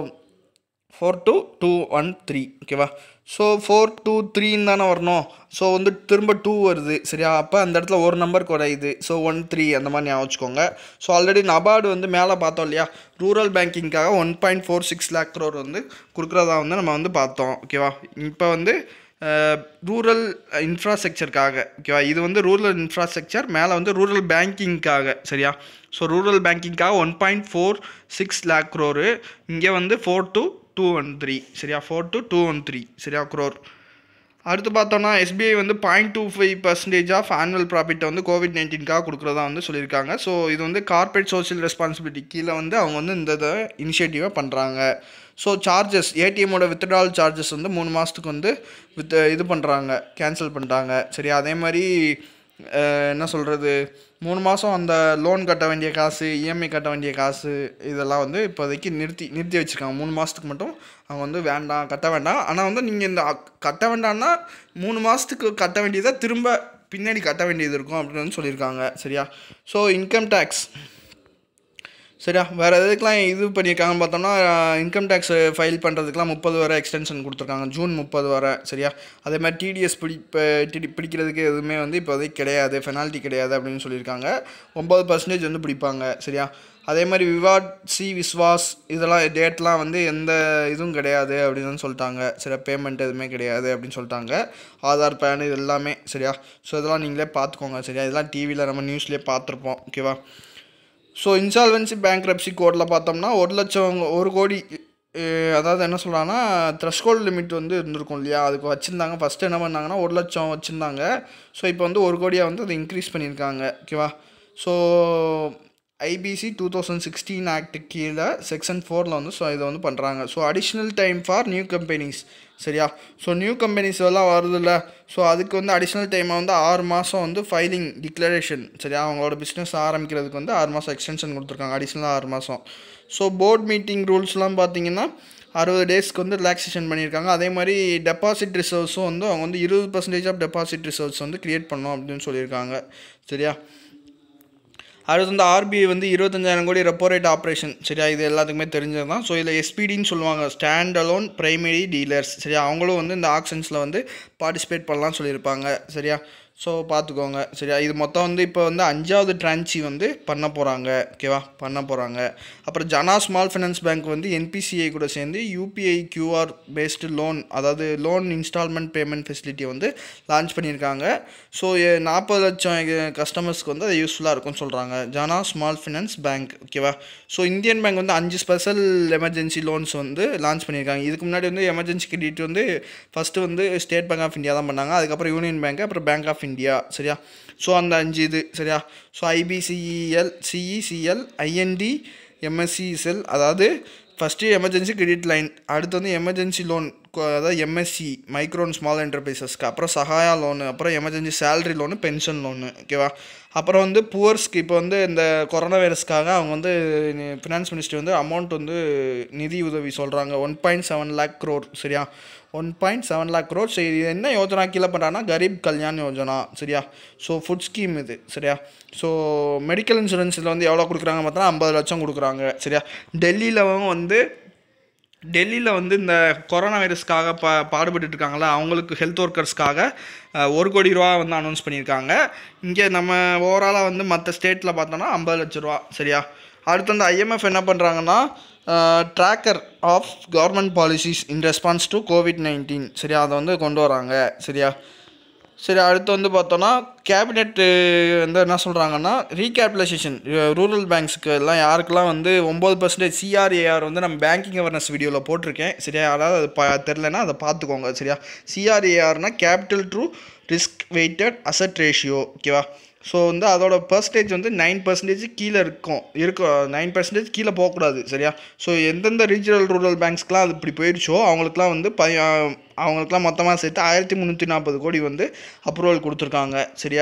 four two two one three ஓகேவா ஸோ ஃபோர் டூ த்ரீன்னு தானே வரணும் ஸோ வந்து திரும்ப டூ வருது சரியா அப்போ அந்த இடத்துல ஒரு நம்பர் குறையுது ஸோ ஒன் த்ரீ அந்த மாதிரி ஞாபகம் வச்சுக்கோங்க ஸோ ஆல்ரெடி நபார்டு வந்து மேலே பார்த்தோம் இல்லையா ரூரல் பேங்கிங்காக one point four six lakh crore வந்து கொடுக்குறதா வந்து நம்ம வந்து பார்த்தோம் ஓகேவா இப்போ வந்து ரூரல் இன்ஃப்ராஸ்ட்ரக்சருக்காக ஓகேவா இது வந்து ரூரல் இன்ஃப்ராஸ்ட்ரக்சர் மேலே வந்து ரூரல் பேங்கிங்க்காக சரியா ஸோ ரூரல் பேங்கிங்காக one point four six lakh crore இங்கே வந்து four two two one three சரியா four two two one three சரியா க்ரோர் அடுத்து பார்த்தோம்னா எஸ்பிஐ வந்து point two five percentage of annual ப்ராஃபிட்டை வந்து கோவிட் நைன்டீன்காக கொடுக்குறதா வந்து சொல்லியிருக்காங்க ஸோ இது வந்து கார்பரேட் சோஷியல் ரெஸ்பான்சிபிலிட்டி கீழே வந்து அவங்க வந்து இந்த இதை இனிஷியேட்டிவை பண்ணுறாங்க ஸோ சார்ஜஸ் ஏடிஎம்மோட வித்ட்ரால் சார்ஜஸ் வந்து மூணு மாதத்துக்கு வந்து வித் இது பண்ணுறாங்க கேன்சல் பண்ணுறாங்க சரி அதே மாதிரி அஹ், என்ன சொல்கிறது மூணு மாதம் அந்த லோன் கட்ட வேண்டிய காசு இஎம்ஐ கட்ட வேண்டிய காசு இதெல்லாம் வந்து இப்போதைக்கு நிறுத்தி நிறுத்தி வச்சுருக்காங்க மூணு மாதத்துக்கு மட்டும் அவங்க வந்து வேண்டாம் கட்ட வேண்டாம் ஆனால் வந்து நீங்கள் இந்த அக்- கட்ட வேண்டாம்னா மூணு மாதத்துக்கு கட்ட வேண்டியதை திரும்ப பின்னாடி கட்ட வேண்டியது இருக்கும் அப்படின்னு வந்து சொல்லியிருக்காங்க சரியா ஸோ இன்கம் டேக்ஸ் சரியா வேறு எதுக்கெலாம் இது பண்ணியிருக்காங்கன்னு பார்த்தோம்னா இன்கம் டேக்ஸ் ஃபைல் பண்ணுறதுக்குலாம் முப்பது வரை எக்ஸ்டென்ஷன் கொடுத்துருக்காங்க ஜூன் முப்பது வரை சரியா அதே மாதிரி டிடிஎஸ் பிடி டிடி பிடிக்கிறதுக்கு எதுவுமே வந்து இப்போதைக்கு கிடையாது பெனால்ட்டி கிடையாது அப்படின்னு சொல்லியிருக்காங்க ஒம்பது பர்சன்டேஜ் வந்து பிடிப்பாங்க சரியா அதே மாதிரி விவாட் சி விஸ்வாஸ் இதெல்லாம் டேட்லாம் வந்து எந்த இதுவும் கிடையாது அப்படின்னு வந்து சொல்லிட்டாங்க சரியா பேமெண்ட் எதுவுமே கிடையாது அப்படின்னு சொல்லிட்டாங்க ஆதார் பேன் இது எல்லாமே சரியா ஸோ இதெல்லாம் நீங்களே பார்த்துக்கோங்க சரியா இதெல்லாம் டிவியில் நம்ம நியூஸ்லேயே பார்த்துருப்போம் ஓகேவா ஸோ இன்சால்வன்சி பேங்க்ரப்சி கோடில் பார்த்தோம்னா ஒரு லட்சம் ஒரு கோடி அஹ், அதாவது என்ன சொல்கிறாங்கன்னா த்ரெஷ்ஹோல்ட் லிமிட் வந்து இருந்திருக்கும் இல்லையா அதுக்கு வச்சுருந்தாங்க ஃபஸ்ட்டு என்ன பண்ணாங்கன்னா ஒரு லட்சம் வச்சுருந்தாங்க ஸோ இப்போ வந்து ஒரு கோடியாக வந்து அதை இன்க்ரீஸ் பண்ணியிருக்காங்க ஓகேவா so IBC two thousand sixteen act கீழே செக்ஷன் ஃபோரில் வந்து ஸோ இதை வந்து பண்ணுறாங்க so additional time for new companies சரியா ஸோ நியூ கம்பெனிஸ் எல்லாம் வருதுல்ல ஸோ அதுக்கு வந்து அடிஷ்னல் டைமை வந்து ஆறு மாதம் வந்து ஃபைலிங் டிக்ளரேஷன் சரியா அவங்களோட பிஸ்னஸ் ஆரம்பிக்கிறதுக்கு வந்து ஆறு மாதம் எக்ஸ்டென்ஷன் கொடுத்துருக்காங்க அடிஷ்னலாக ஆறு மாதம் ஸோ போர்ட் மீட்டிங் ரூல்ஸ்லாம் பார்த்தீங்கன்னா அறுபது டேஸ்க்கு வந்து ரிலாக்ஸேஷன் பண்ணியிருக்காங்க அதே மாதிரி டெபாசிட் ரிசர்வ்ஸும் வந்து அவங்க வந்து இருபது பர்சன்டேஜ் ஆஃப் டெபாசிட் ரிசர்வ்ஸ் வந்து க்ரியேட் பண்ணோம் அப்படின்னு சொல்லியிருக்காங்க சரியா அடுத்து வந்து ஆர்பிஐ வந்து இருபத்தஞ்சாயிரம் கோடி ரெப்போ ரேட் ஆப்ரேஷன் சரியா இது எல்லாத்துக்குமே தெரிஞ்சது தான் ஸோ இதில் எஸ்பிடின்னு சொல்லுவாங்க ஸ்டாண்ட் அலோன் பிரைமரி டீலர்ஸ் சரியா அவங்களும் வந்து இந்த ஆக்ஷன்ஸில் வந்து பார்ட்டிசிபேட் பண்ணலாம்னு சொல்லியிருப்பாங்க சரியா ஸோ பார்த்துக்கோங்க சரியா இது மொத்தம் வந்து இப்போ வந்து அஞ்சாவது ட்ரான்ச்சி வந்து பண்ண போகிறாங்க ஓகேவா பண்ண போகிறாங்க அப்புறம் ஜனா ஸ்மால் ஃபைனான்ஸ் பேங்க் வந்து என்பிசிஐ கூட சேர்ந்து யூபிஐ கியூஆர் பேஸ்டு லோன் அதாவது லோன் இன்ஸ்டால்மெண்ட் பேமெண்ட் ஃபெசிலிட்டியை வந்து லான்ச் பண்ணியிருக்காங்க ஸோ நாற்பது லட்சம் கஸ்டமர்ஸ்க்கு வந்து அது யூஸ்ஃபுல்லாக இருக்கும்னு சொல்கிறாங்க ஜனா ஸ்மால் ஃபைனான்ஸ் பேங்க் ஓகேவா ஸோ இந்தியன் பேங்க் வந்து அஞ்சு ஸ்பெஷல் எமர்ஜென்சி லோன்ஸ் வந்து லான்ச் பண்ணியிருக்காங்க இதுக்கு முன்னாடி வந்து எமர்ஜென்சி கிரெடிட் வந்து ஃபஸ்ட்டு வந்து ஸ்டேட் பேங்க் ஆஃப் இந்தியா தான் பண்ணாங்க அதுக்கப்புறம் யூனியன் பேங்க் அப்புறம் பேங்க் ஆஃப் இந்தியா சரியா ஸோ அந்த அஞ்சு இது சரியா ஸோ ஐபிசிஇஎல் சிஇசிஎல் ஐஎன்டி எம்எஸ்சிஎஸ்எல் அதாவது ஃபஸ்ட்டு எமர்ஜென்சி கிரெடிட் லைன் அடுத்து வந்து எமர்ஜென்சி லோன் அதாவது எம்எஸ்சி மைக்ரோ அண்ட் ஸ்மால் என்டர்பிரைசஸ்க்கு அப்புறம் சகாயா லோனு அப்புறம் emergency salary loan pension loan ஓகேவா அப்புறம் வந்து புவர்ஸ்க்கு இப்போ வந்து இந்த கொரோனா வைரஸ்க்காக அவங்க வந்து ஃபினான்ஸ் மினிஸ்ட்ரி வந்து அமௌண்ட் வந்து நிதி உதவி சொல்கிறாங்க one point seven lakh crore சரியா one point seven lakh crore சரி இது என்ன யோஜனா கீழே பண்ணுறாங்கன்னா கரீப் கல்யாண் யோஜனா சரியா ஸோ ஃபுட் ஸ்கீம் இது சரியா ஸோ மெடிக்கல் இன்சூரன்ஸில் வந்து எவ்வளோ கொடுக்குறாங்க பார்த்தா ஐம்பது லட்சம் கொடுக்குறாங்க சரியா டெல்லியில் வந்து டெல்லியில் வந்து இந்த கொரோனா வைரஸ்க்காக பா பாடுபட்டு இருக்காங்களா அவங்களுக்கு ஹெல்த் ஒர்க்கர்ஸ்க்காக அஹ், ஒரு கோடி ரூபா வந்து அனௌன்ஸ் பண்ணியிருக்காங்க இங்கே நம்ம ஓவராலாக வந்து மற்ற ஸ்டேட்டில் பார்த்தோன்னா ஐம்பது லட்ச ரூபா சரியா அடுத்து வந்து ஐஎம்எஃப் என்ன பண்ணுறாங்கன்னா tracker of government policies in response to Covid nineteen சரியா அதை வந்து கொண்டு வராங்க சரியா சரி அடுத்து வந்து பார்த்தோன்னா கேபினெட்டு வந்து என்ன சொல்கிறாங்கன்னா ரீகேபிடலைசேஷன் ரூரல் பேங்க்ஸுக்கு எல்லாம் யாருக்கெல்லாம் வந்து ஒம்பது பர்சன்டேஜ் சிஆர்ஏஆர் வந்து நம்ம பேங்கிங் அவேர்னஸ் வீடியோவில் போட்டிருக்கேன் சரியா யாராவது அது பா தெரிலனா அதை பார்த்துக்கோங்க சரியா சிஆர்ஏஆர்னா capital through risk weighted asset ratio ஓகேவா ஸோ வந்து அதோட பர்சன்டேஜ் வந்து நைன் பர்சன்டேஜ் கீழே இருக்கும் இருக்கும் நைன் பர்சன்டேஜ் கீழே போகக்கூடாது சரியா ஸோ எந்தெந்த ரீஜனல் ரூரல் பேங்க்ஸ்க்கெலாம் அது இப்படி போயிடுச்சோ அவங்களுக்குலாம் வந்து ப அவங்களுக்குலாம் மொத்தமாக சேர்த்து ஆயிரத்தி முந்நூற்றி நாற்பது கோடி வந்து அப்ரூவல் கொடுத்துருக்காங்க சரியா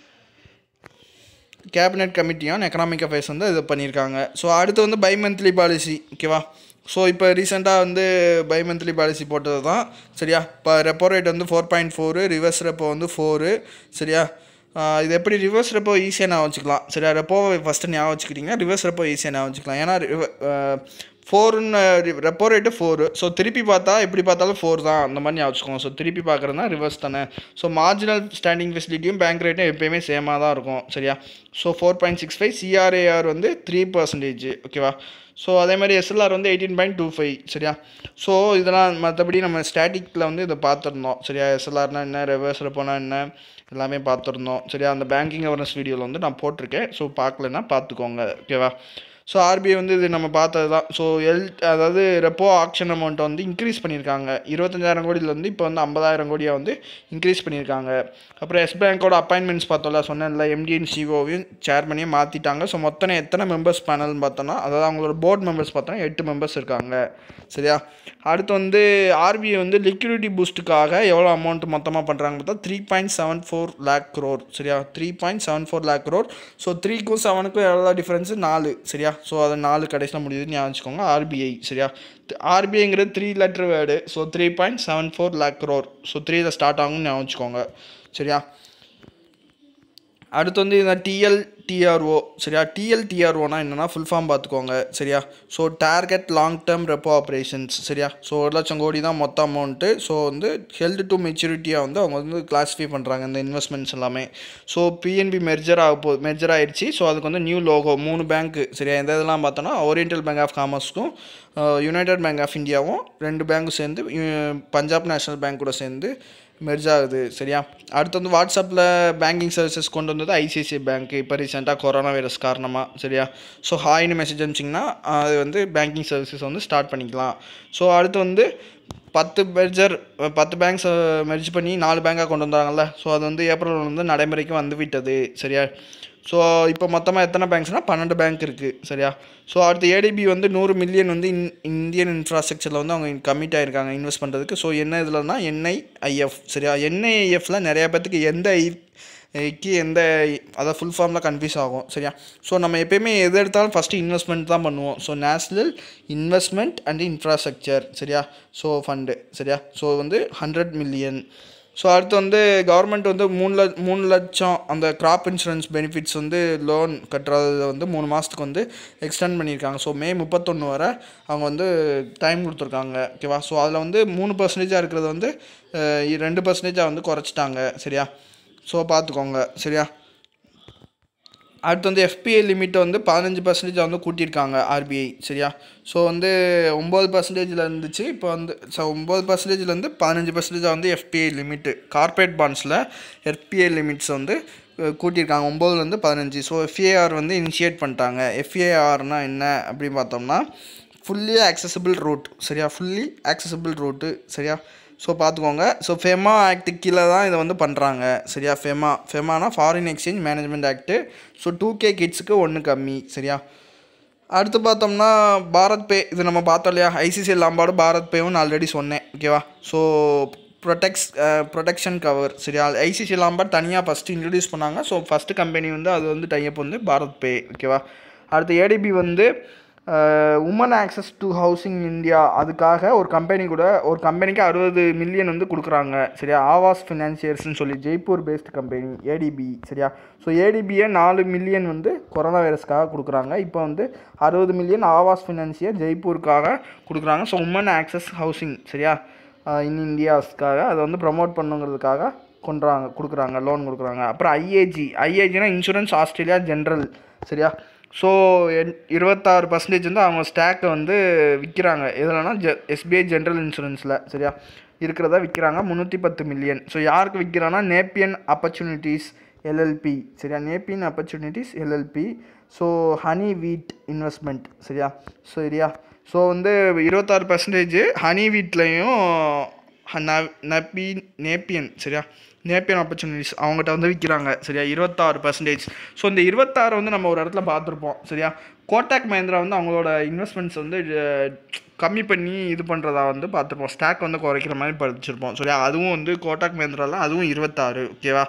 cabinet committee on economic affairs வந்து இது பண்ணியிருக்காங்க ஸோ அடுத்து வந்து பை மந்த்லி பாலிசி ஓகேவா ஸோ இப்போ ரீசெண்டாக வந்து பை மந்த்லி பாலிசி போட்டது தான் சரியா இப்போ ரெப்போ ரேட் வந்து four point four reverse repo வந்து ஃபோரு சரியா ஆஹ் இது எப்படி ரிவர்ஸ் ரெப்போ ஈஸியாக நான் வச்சுக்கலாம் சரியா ரெப்போவை ஃபஸ்ட்டு ஞாபகம் வச்சுக்கிட்டிங்கன்னா ரிவர்ஸ் ரெப்போ ஈஸியாக ஞாபகம் வச்சுக்கலாம் ஏன்னா ஃபோருன்னு ரெப்போ ரேட்டு ஃபோரு ஸோ திருப்பி பார்த்தா எப்படி பார்த்தாலும் ஃபோர் தான் அந்த மாதிரி ஞாபகம் வச்சுக்கோங்க ஸோ திருப்பி பார்க்குறதுனா ரிவர்ஸ் தானே ஸோ மார்ஜினல் ஸ்டாண்டிங் ஃபெசிலிட்டியும் பேங்க் ரேட்டும் எப்பயுமே சேமாக தான் இருக்கும் சரியா so four point six five CRAR வந்து த்ரீ பர்சன்டேஜ் ஓகேவா ஸோ அதே மாதிரி எஸ்எல்ஆர் வந்து எயிட்டீன் பாயிண்ட் டூ ஃபைவ் சரியா ஸோ இதெல்லாம் மற்றபடி நம்ம ஸ்டாட்டிக்கில் வந்து இதை பார்த்துருந்தோம் சரியா எஸ்எல்ஆர்னா என்ன ரெவர்ஸ் ரெப்போனா என்ன எல்லாமே பார்த்துருந்தோம் சரியா அந்த பேங்கிங் அவேர்னஸ் வீடியோவில் வந்து நான் போட்டிருக்கேன் ஸோ பார்க்கலன்னா பார்த்துக்கோங்க ஓகேவா ஸோ ஆர்பிஐ வந்து இது நம்ம பார்த்தது தான் ஸோ எல் அதாவது ரெப்போ ஆக்ஷன் அமௌண்ட்டை வந்து இன்க்ரீஸ் பண்ணியிருக்காங்க இருபத்தஞ்சாயிரம் கோடியிலேருந்து இப்போ வந்து ஐம்பதாயிரம் கோடியாக வந்து இன்க்ரீஸ் பண்ணியிருக்காங்க அப்புறம் எஸ் பேங்கோட அப்பாயின்மெண்ட்ஸ் பார்த்தோம்ல சொன்னேன்ல எம்டிஎன் சிஓவையும் சேர்மனையும் மாற்றிட்டாங்க ஸோ மொத்தம் எத்தனை மெம்பர்ஸ் பேனல்னு பார்த்தோன்னா அதாவது அவங்களோட போர்ட் மெம்பர்ஸ் பார்த்தோன்னா எட்டு மெம்பர்ஸ் இருக்காங்க சரியா அடுத்து வந்து ஆர்பிஐ வந்து லிக்விடிட்டி பூஸ்ட்டுக்காக எவ்வளோ அமௌண்ட் மொத்தமாக பண்ணுறாங்க பார்த்தா three point seven four lakh crore சரியா three point seven four lakh crore so த்ரீக்கும் செவனுக்கும் எவ்வளோ டிஃப்ரென்ஸு நாலு சரியா ஸோ அது நாலு கடைசியில் முடியுதுன்னு ஞாபகம் வச்சுக்கோங்க ஆர்பிஐ சரியா ஆர்பிஐங்கிறது three letter word so three point seven four lakh crore so த்ரீல ஸ்டார்ட் ஆகும்னு ஞாபகம் வச்சுக்கோங்க சரியா அடுத்து வந்து இந்த டிஎல் டிஆர்ஓ சரியா டிஎல் டிஆர்ஓனா என்னென்னா ஃபுல் ஃபார்ம் பார்த்துக்கோங்க சரியா so target long term repo operations சரியா ஸோ ஒரு லட்சம் கோடி தான் மொத்த அமௌண்ட்டு ஸோ வந்து ஹெல்டு டு மெச்சூரிட்டியாக வந்து அவங்க வந்து கிளாஸிஃபை பண்ணுறாங்க இந்த இன்வெஸ்ட்மெண்ட்ஸ் எல்லாமே ஸோ பிஎன்பி மெர்ஜர் ஆக போகுது மெர்ஜர் ஆயிடுச்சு ஸோ அதுக்கு வந்து நியூ லோகோ மூணு பேங்க்கு சரியா எந்த இதெல்லாம் பார்த்தோன்னா ஓரியன்டல் பேங்க் ஆஃப் காமர்ஸ்க்கும் யுனைடெட் பேங்க் ஆஃப் இந்தியாவும் ரெண்டு பேங்க்கும் சேர்ந்து யு- பஞ்சாப் நேஷனல் பேங்க் கூட சேர்ந்து மெர்ஜ் ஆகுது சரியா அடுத்து வந்து வாட்ஸ்அப்பில் பேங்கிங் சர்வீசஸ் கொண்டு வந்தது ஐசிஐசிஐ பேங்க் இப்போ ரீசெண்டாக கொரோனா வைரஸ் காரணமாக சரியா ஸோ ஹாய்னு மெசேஜ் அனுப்பிச்சிங்கன்னா அது வந்து பேங்கிங் சர்வீசஸ் வந்து ஸ்டார்ட் பண்ணிக்கலாம் ஸோ அடுத்து வந்து பத்து மெர்ஜர் பத்து பேங்க்ஸ் மெர்ஜ் பண்ணி நாலு பேங்காக கொண்டு வந்தாங்கல்ல ஸோ அது வந்து ஏப்ரல் வந்து நடைமுறைக்கு வந்து விட்டது சரியா ஸோ இப்போ மொத்தமாக எத்தனை பேங்க்ஸ்னால் பன்னெண்டு பேங்க் இருக்குது சரியா ஸோ அடுத்து ஏடிபி வந்து நூறு மில்லியன் வந்து இன் இந்தியன் இன்ஃப்ராஸ்ட்ரக்சரில் வந்து அவங்க கமிட் ஆகிருக்காங்க இன்வெஸ்ட் பண்ணுறதுக்கு ஸோ என்ன இதுலனா என்ஐஐஎஃப் சரியா என்ஐஐஎஃப்ல நிறைய பேர்த்துக்கு எந்த ஐ க்கு எந்த அதாவது ஃபுல் ஃபார்மில் கன்ஃபியூஸ் ஆகும் சரியா ஸோ நம்ம எப்பயுமே எது எடுத்தாலும் ஃபஸ்ட்டு இன்வெஸ்ட்மெண்ட் தான் பண்ணுவோம் so national investment and infrastructure சரியா ஸோ ஃபண்டு சரியா ஸோ வந்து ஹண்ட்ரட் மில்லியன் ஸோ அடுத்து வந்து கவர்மெண்ட் வந்து மூணு ல மூணு லட்சம் அந்த கிராப் இன்சூரன்ஸ் பெனிஃபிட்ஸ் வந்து லோன் கட்டுறத வந்து மூணு மாதத்துக்கு வந்து எக்ஸ்டெண்ட் பண்ணியிருக்காங்க ஸோ மே முப்பத்தொன்று வரை அவங்க வந்து டைம் கொடுத்துருக்காங்க ஓகேவா ஸோ அதில் வந்து மூணு பர்சன்டேஜாக இருக்கிறது வந்து அஹ், ரெண்டு பர்சன்டேஜாக வந்து குறைச்சிட்டாங்க சரியா ஸோ பார்த்துக்கோங்க சரியா அடுத்து வந்து எஃபிஐ லிமிட்டை வந்து பதினஞ்சு பர்சன்டேஜ் வந்து கூட்டியிருக்காங்க ஆர்பிஐ சரியா ஸோ வந்து ஒம்பது பர்சன்டேஜில் இருந்துச்சு இப்போ வந்து ஸோ ஒம்பது பர்சன்டேஜ்லேருந்து பதினஞ்சு பர்சன்டேஜ் வந்து எஃபிஐ லிமிட்டு கார்ப்பரேட் பாண்ட்ஸில் எஃபிஐ லிமிட்ஸ் வந்து அஹ், கூட்டியிருக்காங்க ஒம்போதுலேருந்து பதினஞ்சு ஸோ எஃப்ஏஆர் வந்து இனிஷியேட் பண்ணிட்டாங்க எஃப்ஏஆர்னால் என்ன அப்படின்னு பார்த்தோம்னா ஃபுல்லி accessible ரூட் சரியா ஃபுல்லி accessible ரூட்டு சரியா ஸோ பார்த்துக்கோங்க ஸோ ஃபெமா ஆக்ட் கீழே தான் இதை வந்து பண்ணுறாங்க சரியா ஃபெமா ஃபெமானா foreign exchange management act so two K கிட்ஸுக்கு ஒன்று கம்மி சரியா அடுத்து பார்த்தோம்னா பாரத் பே இது நம்ம பார்த்தோம் இல்லையா ஐசிசி லாம்பாடு பாரத் பேவும் நான் ஆல்ரெடி சொன்னேன் ஓகேவா ஸோ ப்ரொடெக்ஸ் ப்ரொடெக்ஷன் கவர் சரியா ஐசிசி லாம்பாடு தனியாக ஃபஸ்ட்டு இன்ட்ரடியூஸ் பண்ணாங்க ஸோ ஃபஸ்ட்டு கம்பெனி வந்து அது வந்து டைப் வந்து பாரத் பே ஓகேவா அடுத்து ஏடிபி வந்து woman access to housing India அதுக்காக ஒரு கம்பெனி கூட ஒரு கம்பெனிக்கு அறுபது மில்லியன் வந்து கொடுக்குறாங்க சரியா ஆவாஸ் ஃபினான்சியர்ஸ்னு சொல்லி ஜெய்ப்பூர் பேஸ்ட் கம்பெனி ஏடிபி சரியா ஸோ ஏடிபியை நாலு மில்லியன் வந்து கொரோனா வைரஸ்க்காக கொடுக்குறாங்க இப்போ வந்து அறுபது மில்லியன் ஆவாஸ் ஃபினான்சியர் ஜெய்ப்பூருக்காக கொடுக்குறாங்க ஸோ உமன் ஆக்சஸ் ஹவுசிங் சரியா இன் இந்தியாஸ்க்காக அதை வந்து ப்ரமோட் பண்ணுங்கிறதுக்காக கொண்டுறாங்க கொடுக்குறாங்க லோன் கொடுக்குறாங்க அப்புறம் ஐஏஜி ஐஏஜினா இன்சூரன்ஸ் ஆஸ்திரேலியா ஜென்ரல் சரியா ஸோ இருபத்தாறு பர்சன்டேஜ் வந்து அவங்க ஸ்டாக்கை வந்து விற்கிறாங்க எதுலனா ஜ எஸ்பிஐ ஜென்ரல் இன்சூரன்ஸில் சரியா இருக்கிறதா விற்கிறாங்க முந்நூற்றி பத்து மில்லியன் ஸோ யாருக்கு விற்கிறாங்கன்னா நேப்பியன் ஆப்பர்ச்சுனிட்டிஸ் எல்எல்பி சரியா Napean opportunities LLP so honey wheat investment சரியா சரியா ஸோ வந்து இருபத்தாறு பர்சன்டேஜ் ஹனி வீட்லேயும் நப்பி நேப்பியன் சரியா நேப்பியன் ஆப்பர்ச்சுனிட்டிஸ் அவங்ககிட்ட வந்து விற்கிறாங்க சரியா இருபத்தாறு பர்சன்டேஜ் ஸோ இந்த இருபத்தாறு வந்து நம்ம ஒரு இடத்துல பார்த்துருப்போம் சரியா கோட்டாக் மஹிந்திரா வந்து அவங்களோட இன்வெஸ்ட்மெண்ட்ஸ் வந்து அஹ், கம்மி பண்ணி இது பண்ணுறதா வந்து பார்த்துருப்போம் ஸ்டாக் வந்து குறைக்கிற மாதிரி படிச்சிருப்போம் சரியா அதுவும் வந்து கோட்டாக் மஹிந்திராவில் அதுவும் இருபத்தாறு ஓகேவா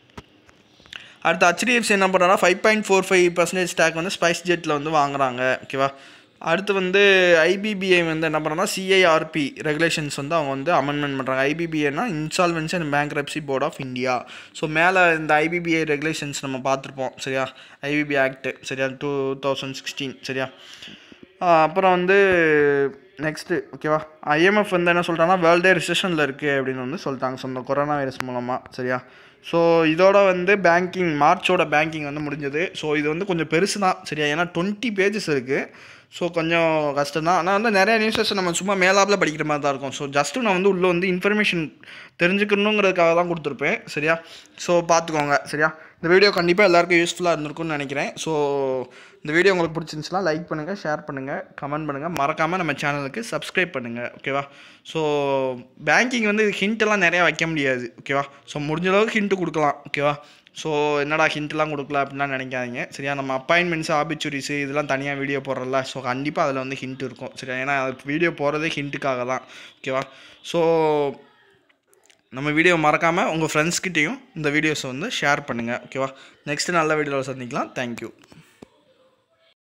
அடுத்து ஹெச்டிஎஃப்சி என்ன பண்ணுறாங்கன்னா five point four five percentage stock வந்து ஸ்பைஸ் ஜெட்டில் வந்து வாங்குறாங்க ஓகேவா அடுத்து வந்து ஐபிபிஐ வந்து என்ன பண்ணுறாங்கன்னா சிஐஆர்பி ரெகுலேஷன்ஸ் வந்து அவங்க வந்து அமெண்ட்மெண்ட் பண்ணுறாங்க ஐபிபிஐனா insolvency and bankruptcy board of India so மேலே இந்த ஐபிபிஐ ரெகுலேஷன்ஸ் நம்ம பார்த்துருப்போம் சரியா ஐபிபி ஆக்ட் சரியா டூ தௌசண்ட் சிக்ஸ்டீன் சரியா ஆஹ் அப்புறம் வந்து நெக்ஸ்ட்டு ஓகேவா ஐஎம்எஃப் வந்து என்ன சொல்கிறாங்கன்னா வேர்ல்டே ரிசெஷனில் இருக்குது அப்படின்னு வந்து சொல்லிட்டாங்க ஸோ இந்த கொரோனா வைரஸ் மூலமாக சரியா ஸோ இதோட வந்து பேங்கிங் மார்ச்சோட பேங்கிங் வந்து முடிஞ்சது ஸோ இது வந்து கொஞ்சம் பெருசு தான் சரியா ஏன்னா டுவெண்ட்டி பேஜஸ் இருக்குது ஸோ கொஞ்சம் கஷ்டம் தான் ஆனால் வந்து நிறைய நியூஸஸ் நம்ம சும்மா மேலாப்பில் படிக்கிற மாதிரி தான் இருக்கும் ஸோ ஜஸ்ட்டு நான் வந்து உள்ளே வந்து இன்ஃபர்மேஷன் தெரிஞ்சுக்கணுங்கிறதுக்காக தான் கொடுத்துருப்பேன் சரியா ஸோ பார்த்துக்கோங்க சரியா இந்த வீடியோ கண்டிப்பாக எல்லாருக்கும் யூஸ்ஃபுல்லாக இருந்திருக்கும்னு நினைக்கிறேன் ஸோ இந்த வீடியோ உங்களுக்கு பிடிச்சிருந்துச்சுன்னா லைக் பண்ணுங்கள் ஷேர் பண்ணுங்கள் கமெண்ட் பண்ணுங்கள் மறக்காமல் நம்ம சேனலுக்கு சப்ஸ்கிரைப் பண்ணுங்கள் ஓகேவா ஸோ பேங்கிங் வந்து hint எல்லாம் நிறையா வைக்க முடியாது ஓகேவா ஸோ முடிஞ்ச அளவுக்கு ஹிண்ட்டு கொடுக்கலாம் ஓகேவா ஸோ என்னடா ஹிண்ட்லாம் கொடுக்கல அப்படின்லாம் நினைக்காதீங்க சரியா நம்ம அப்பாயின்மெண்ட்ஸ் ஆபிச்சுரிஸு இதெல்லாம் தனியாக வீடியோ போடுறல ஸோ கண்டிப்பாக அதில் வந்து ஹிண்ட் இருக்கும் சரியா ஏன்னா வீடியோ போடுறதே ஹிண்ட்டுக்காக தான் ஓகேவா ஸோ நம்ம வீடியோ மறக்காமல் உங்கள் ஃப்ரெண்ட்ஸ்கிட்டையும் இந்த வீடியோஸை வந்து ஷேர் பண்ணுங்கள் ஓகேவா நெக்ஸ்ட்டு நல்ல வீடியோவில் சந்திக்கலாம் தேங்க்யூ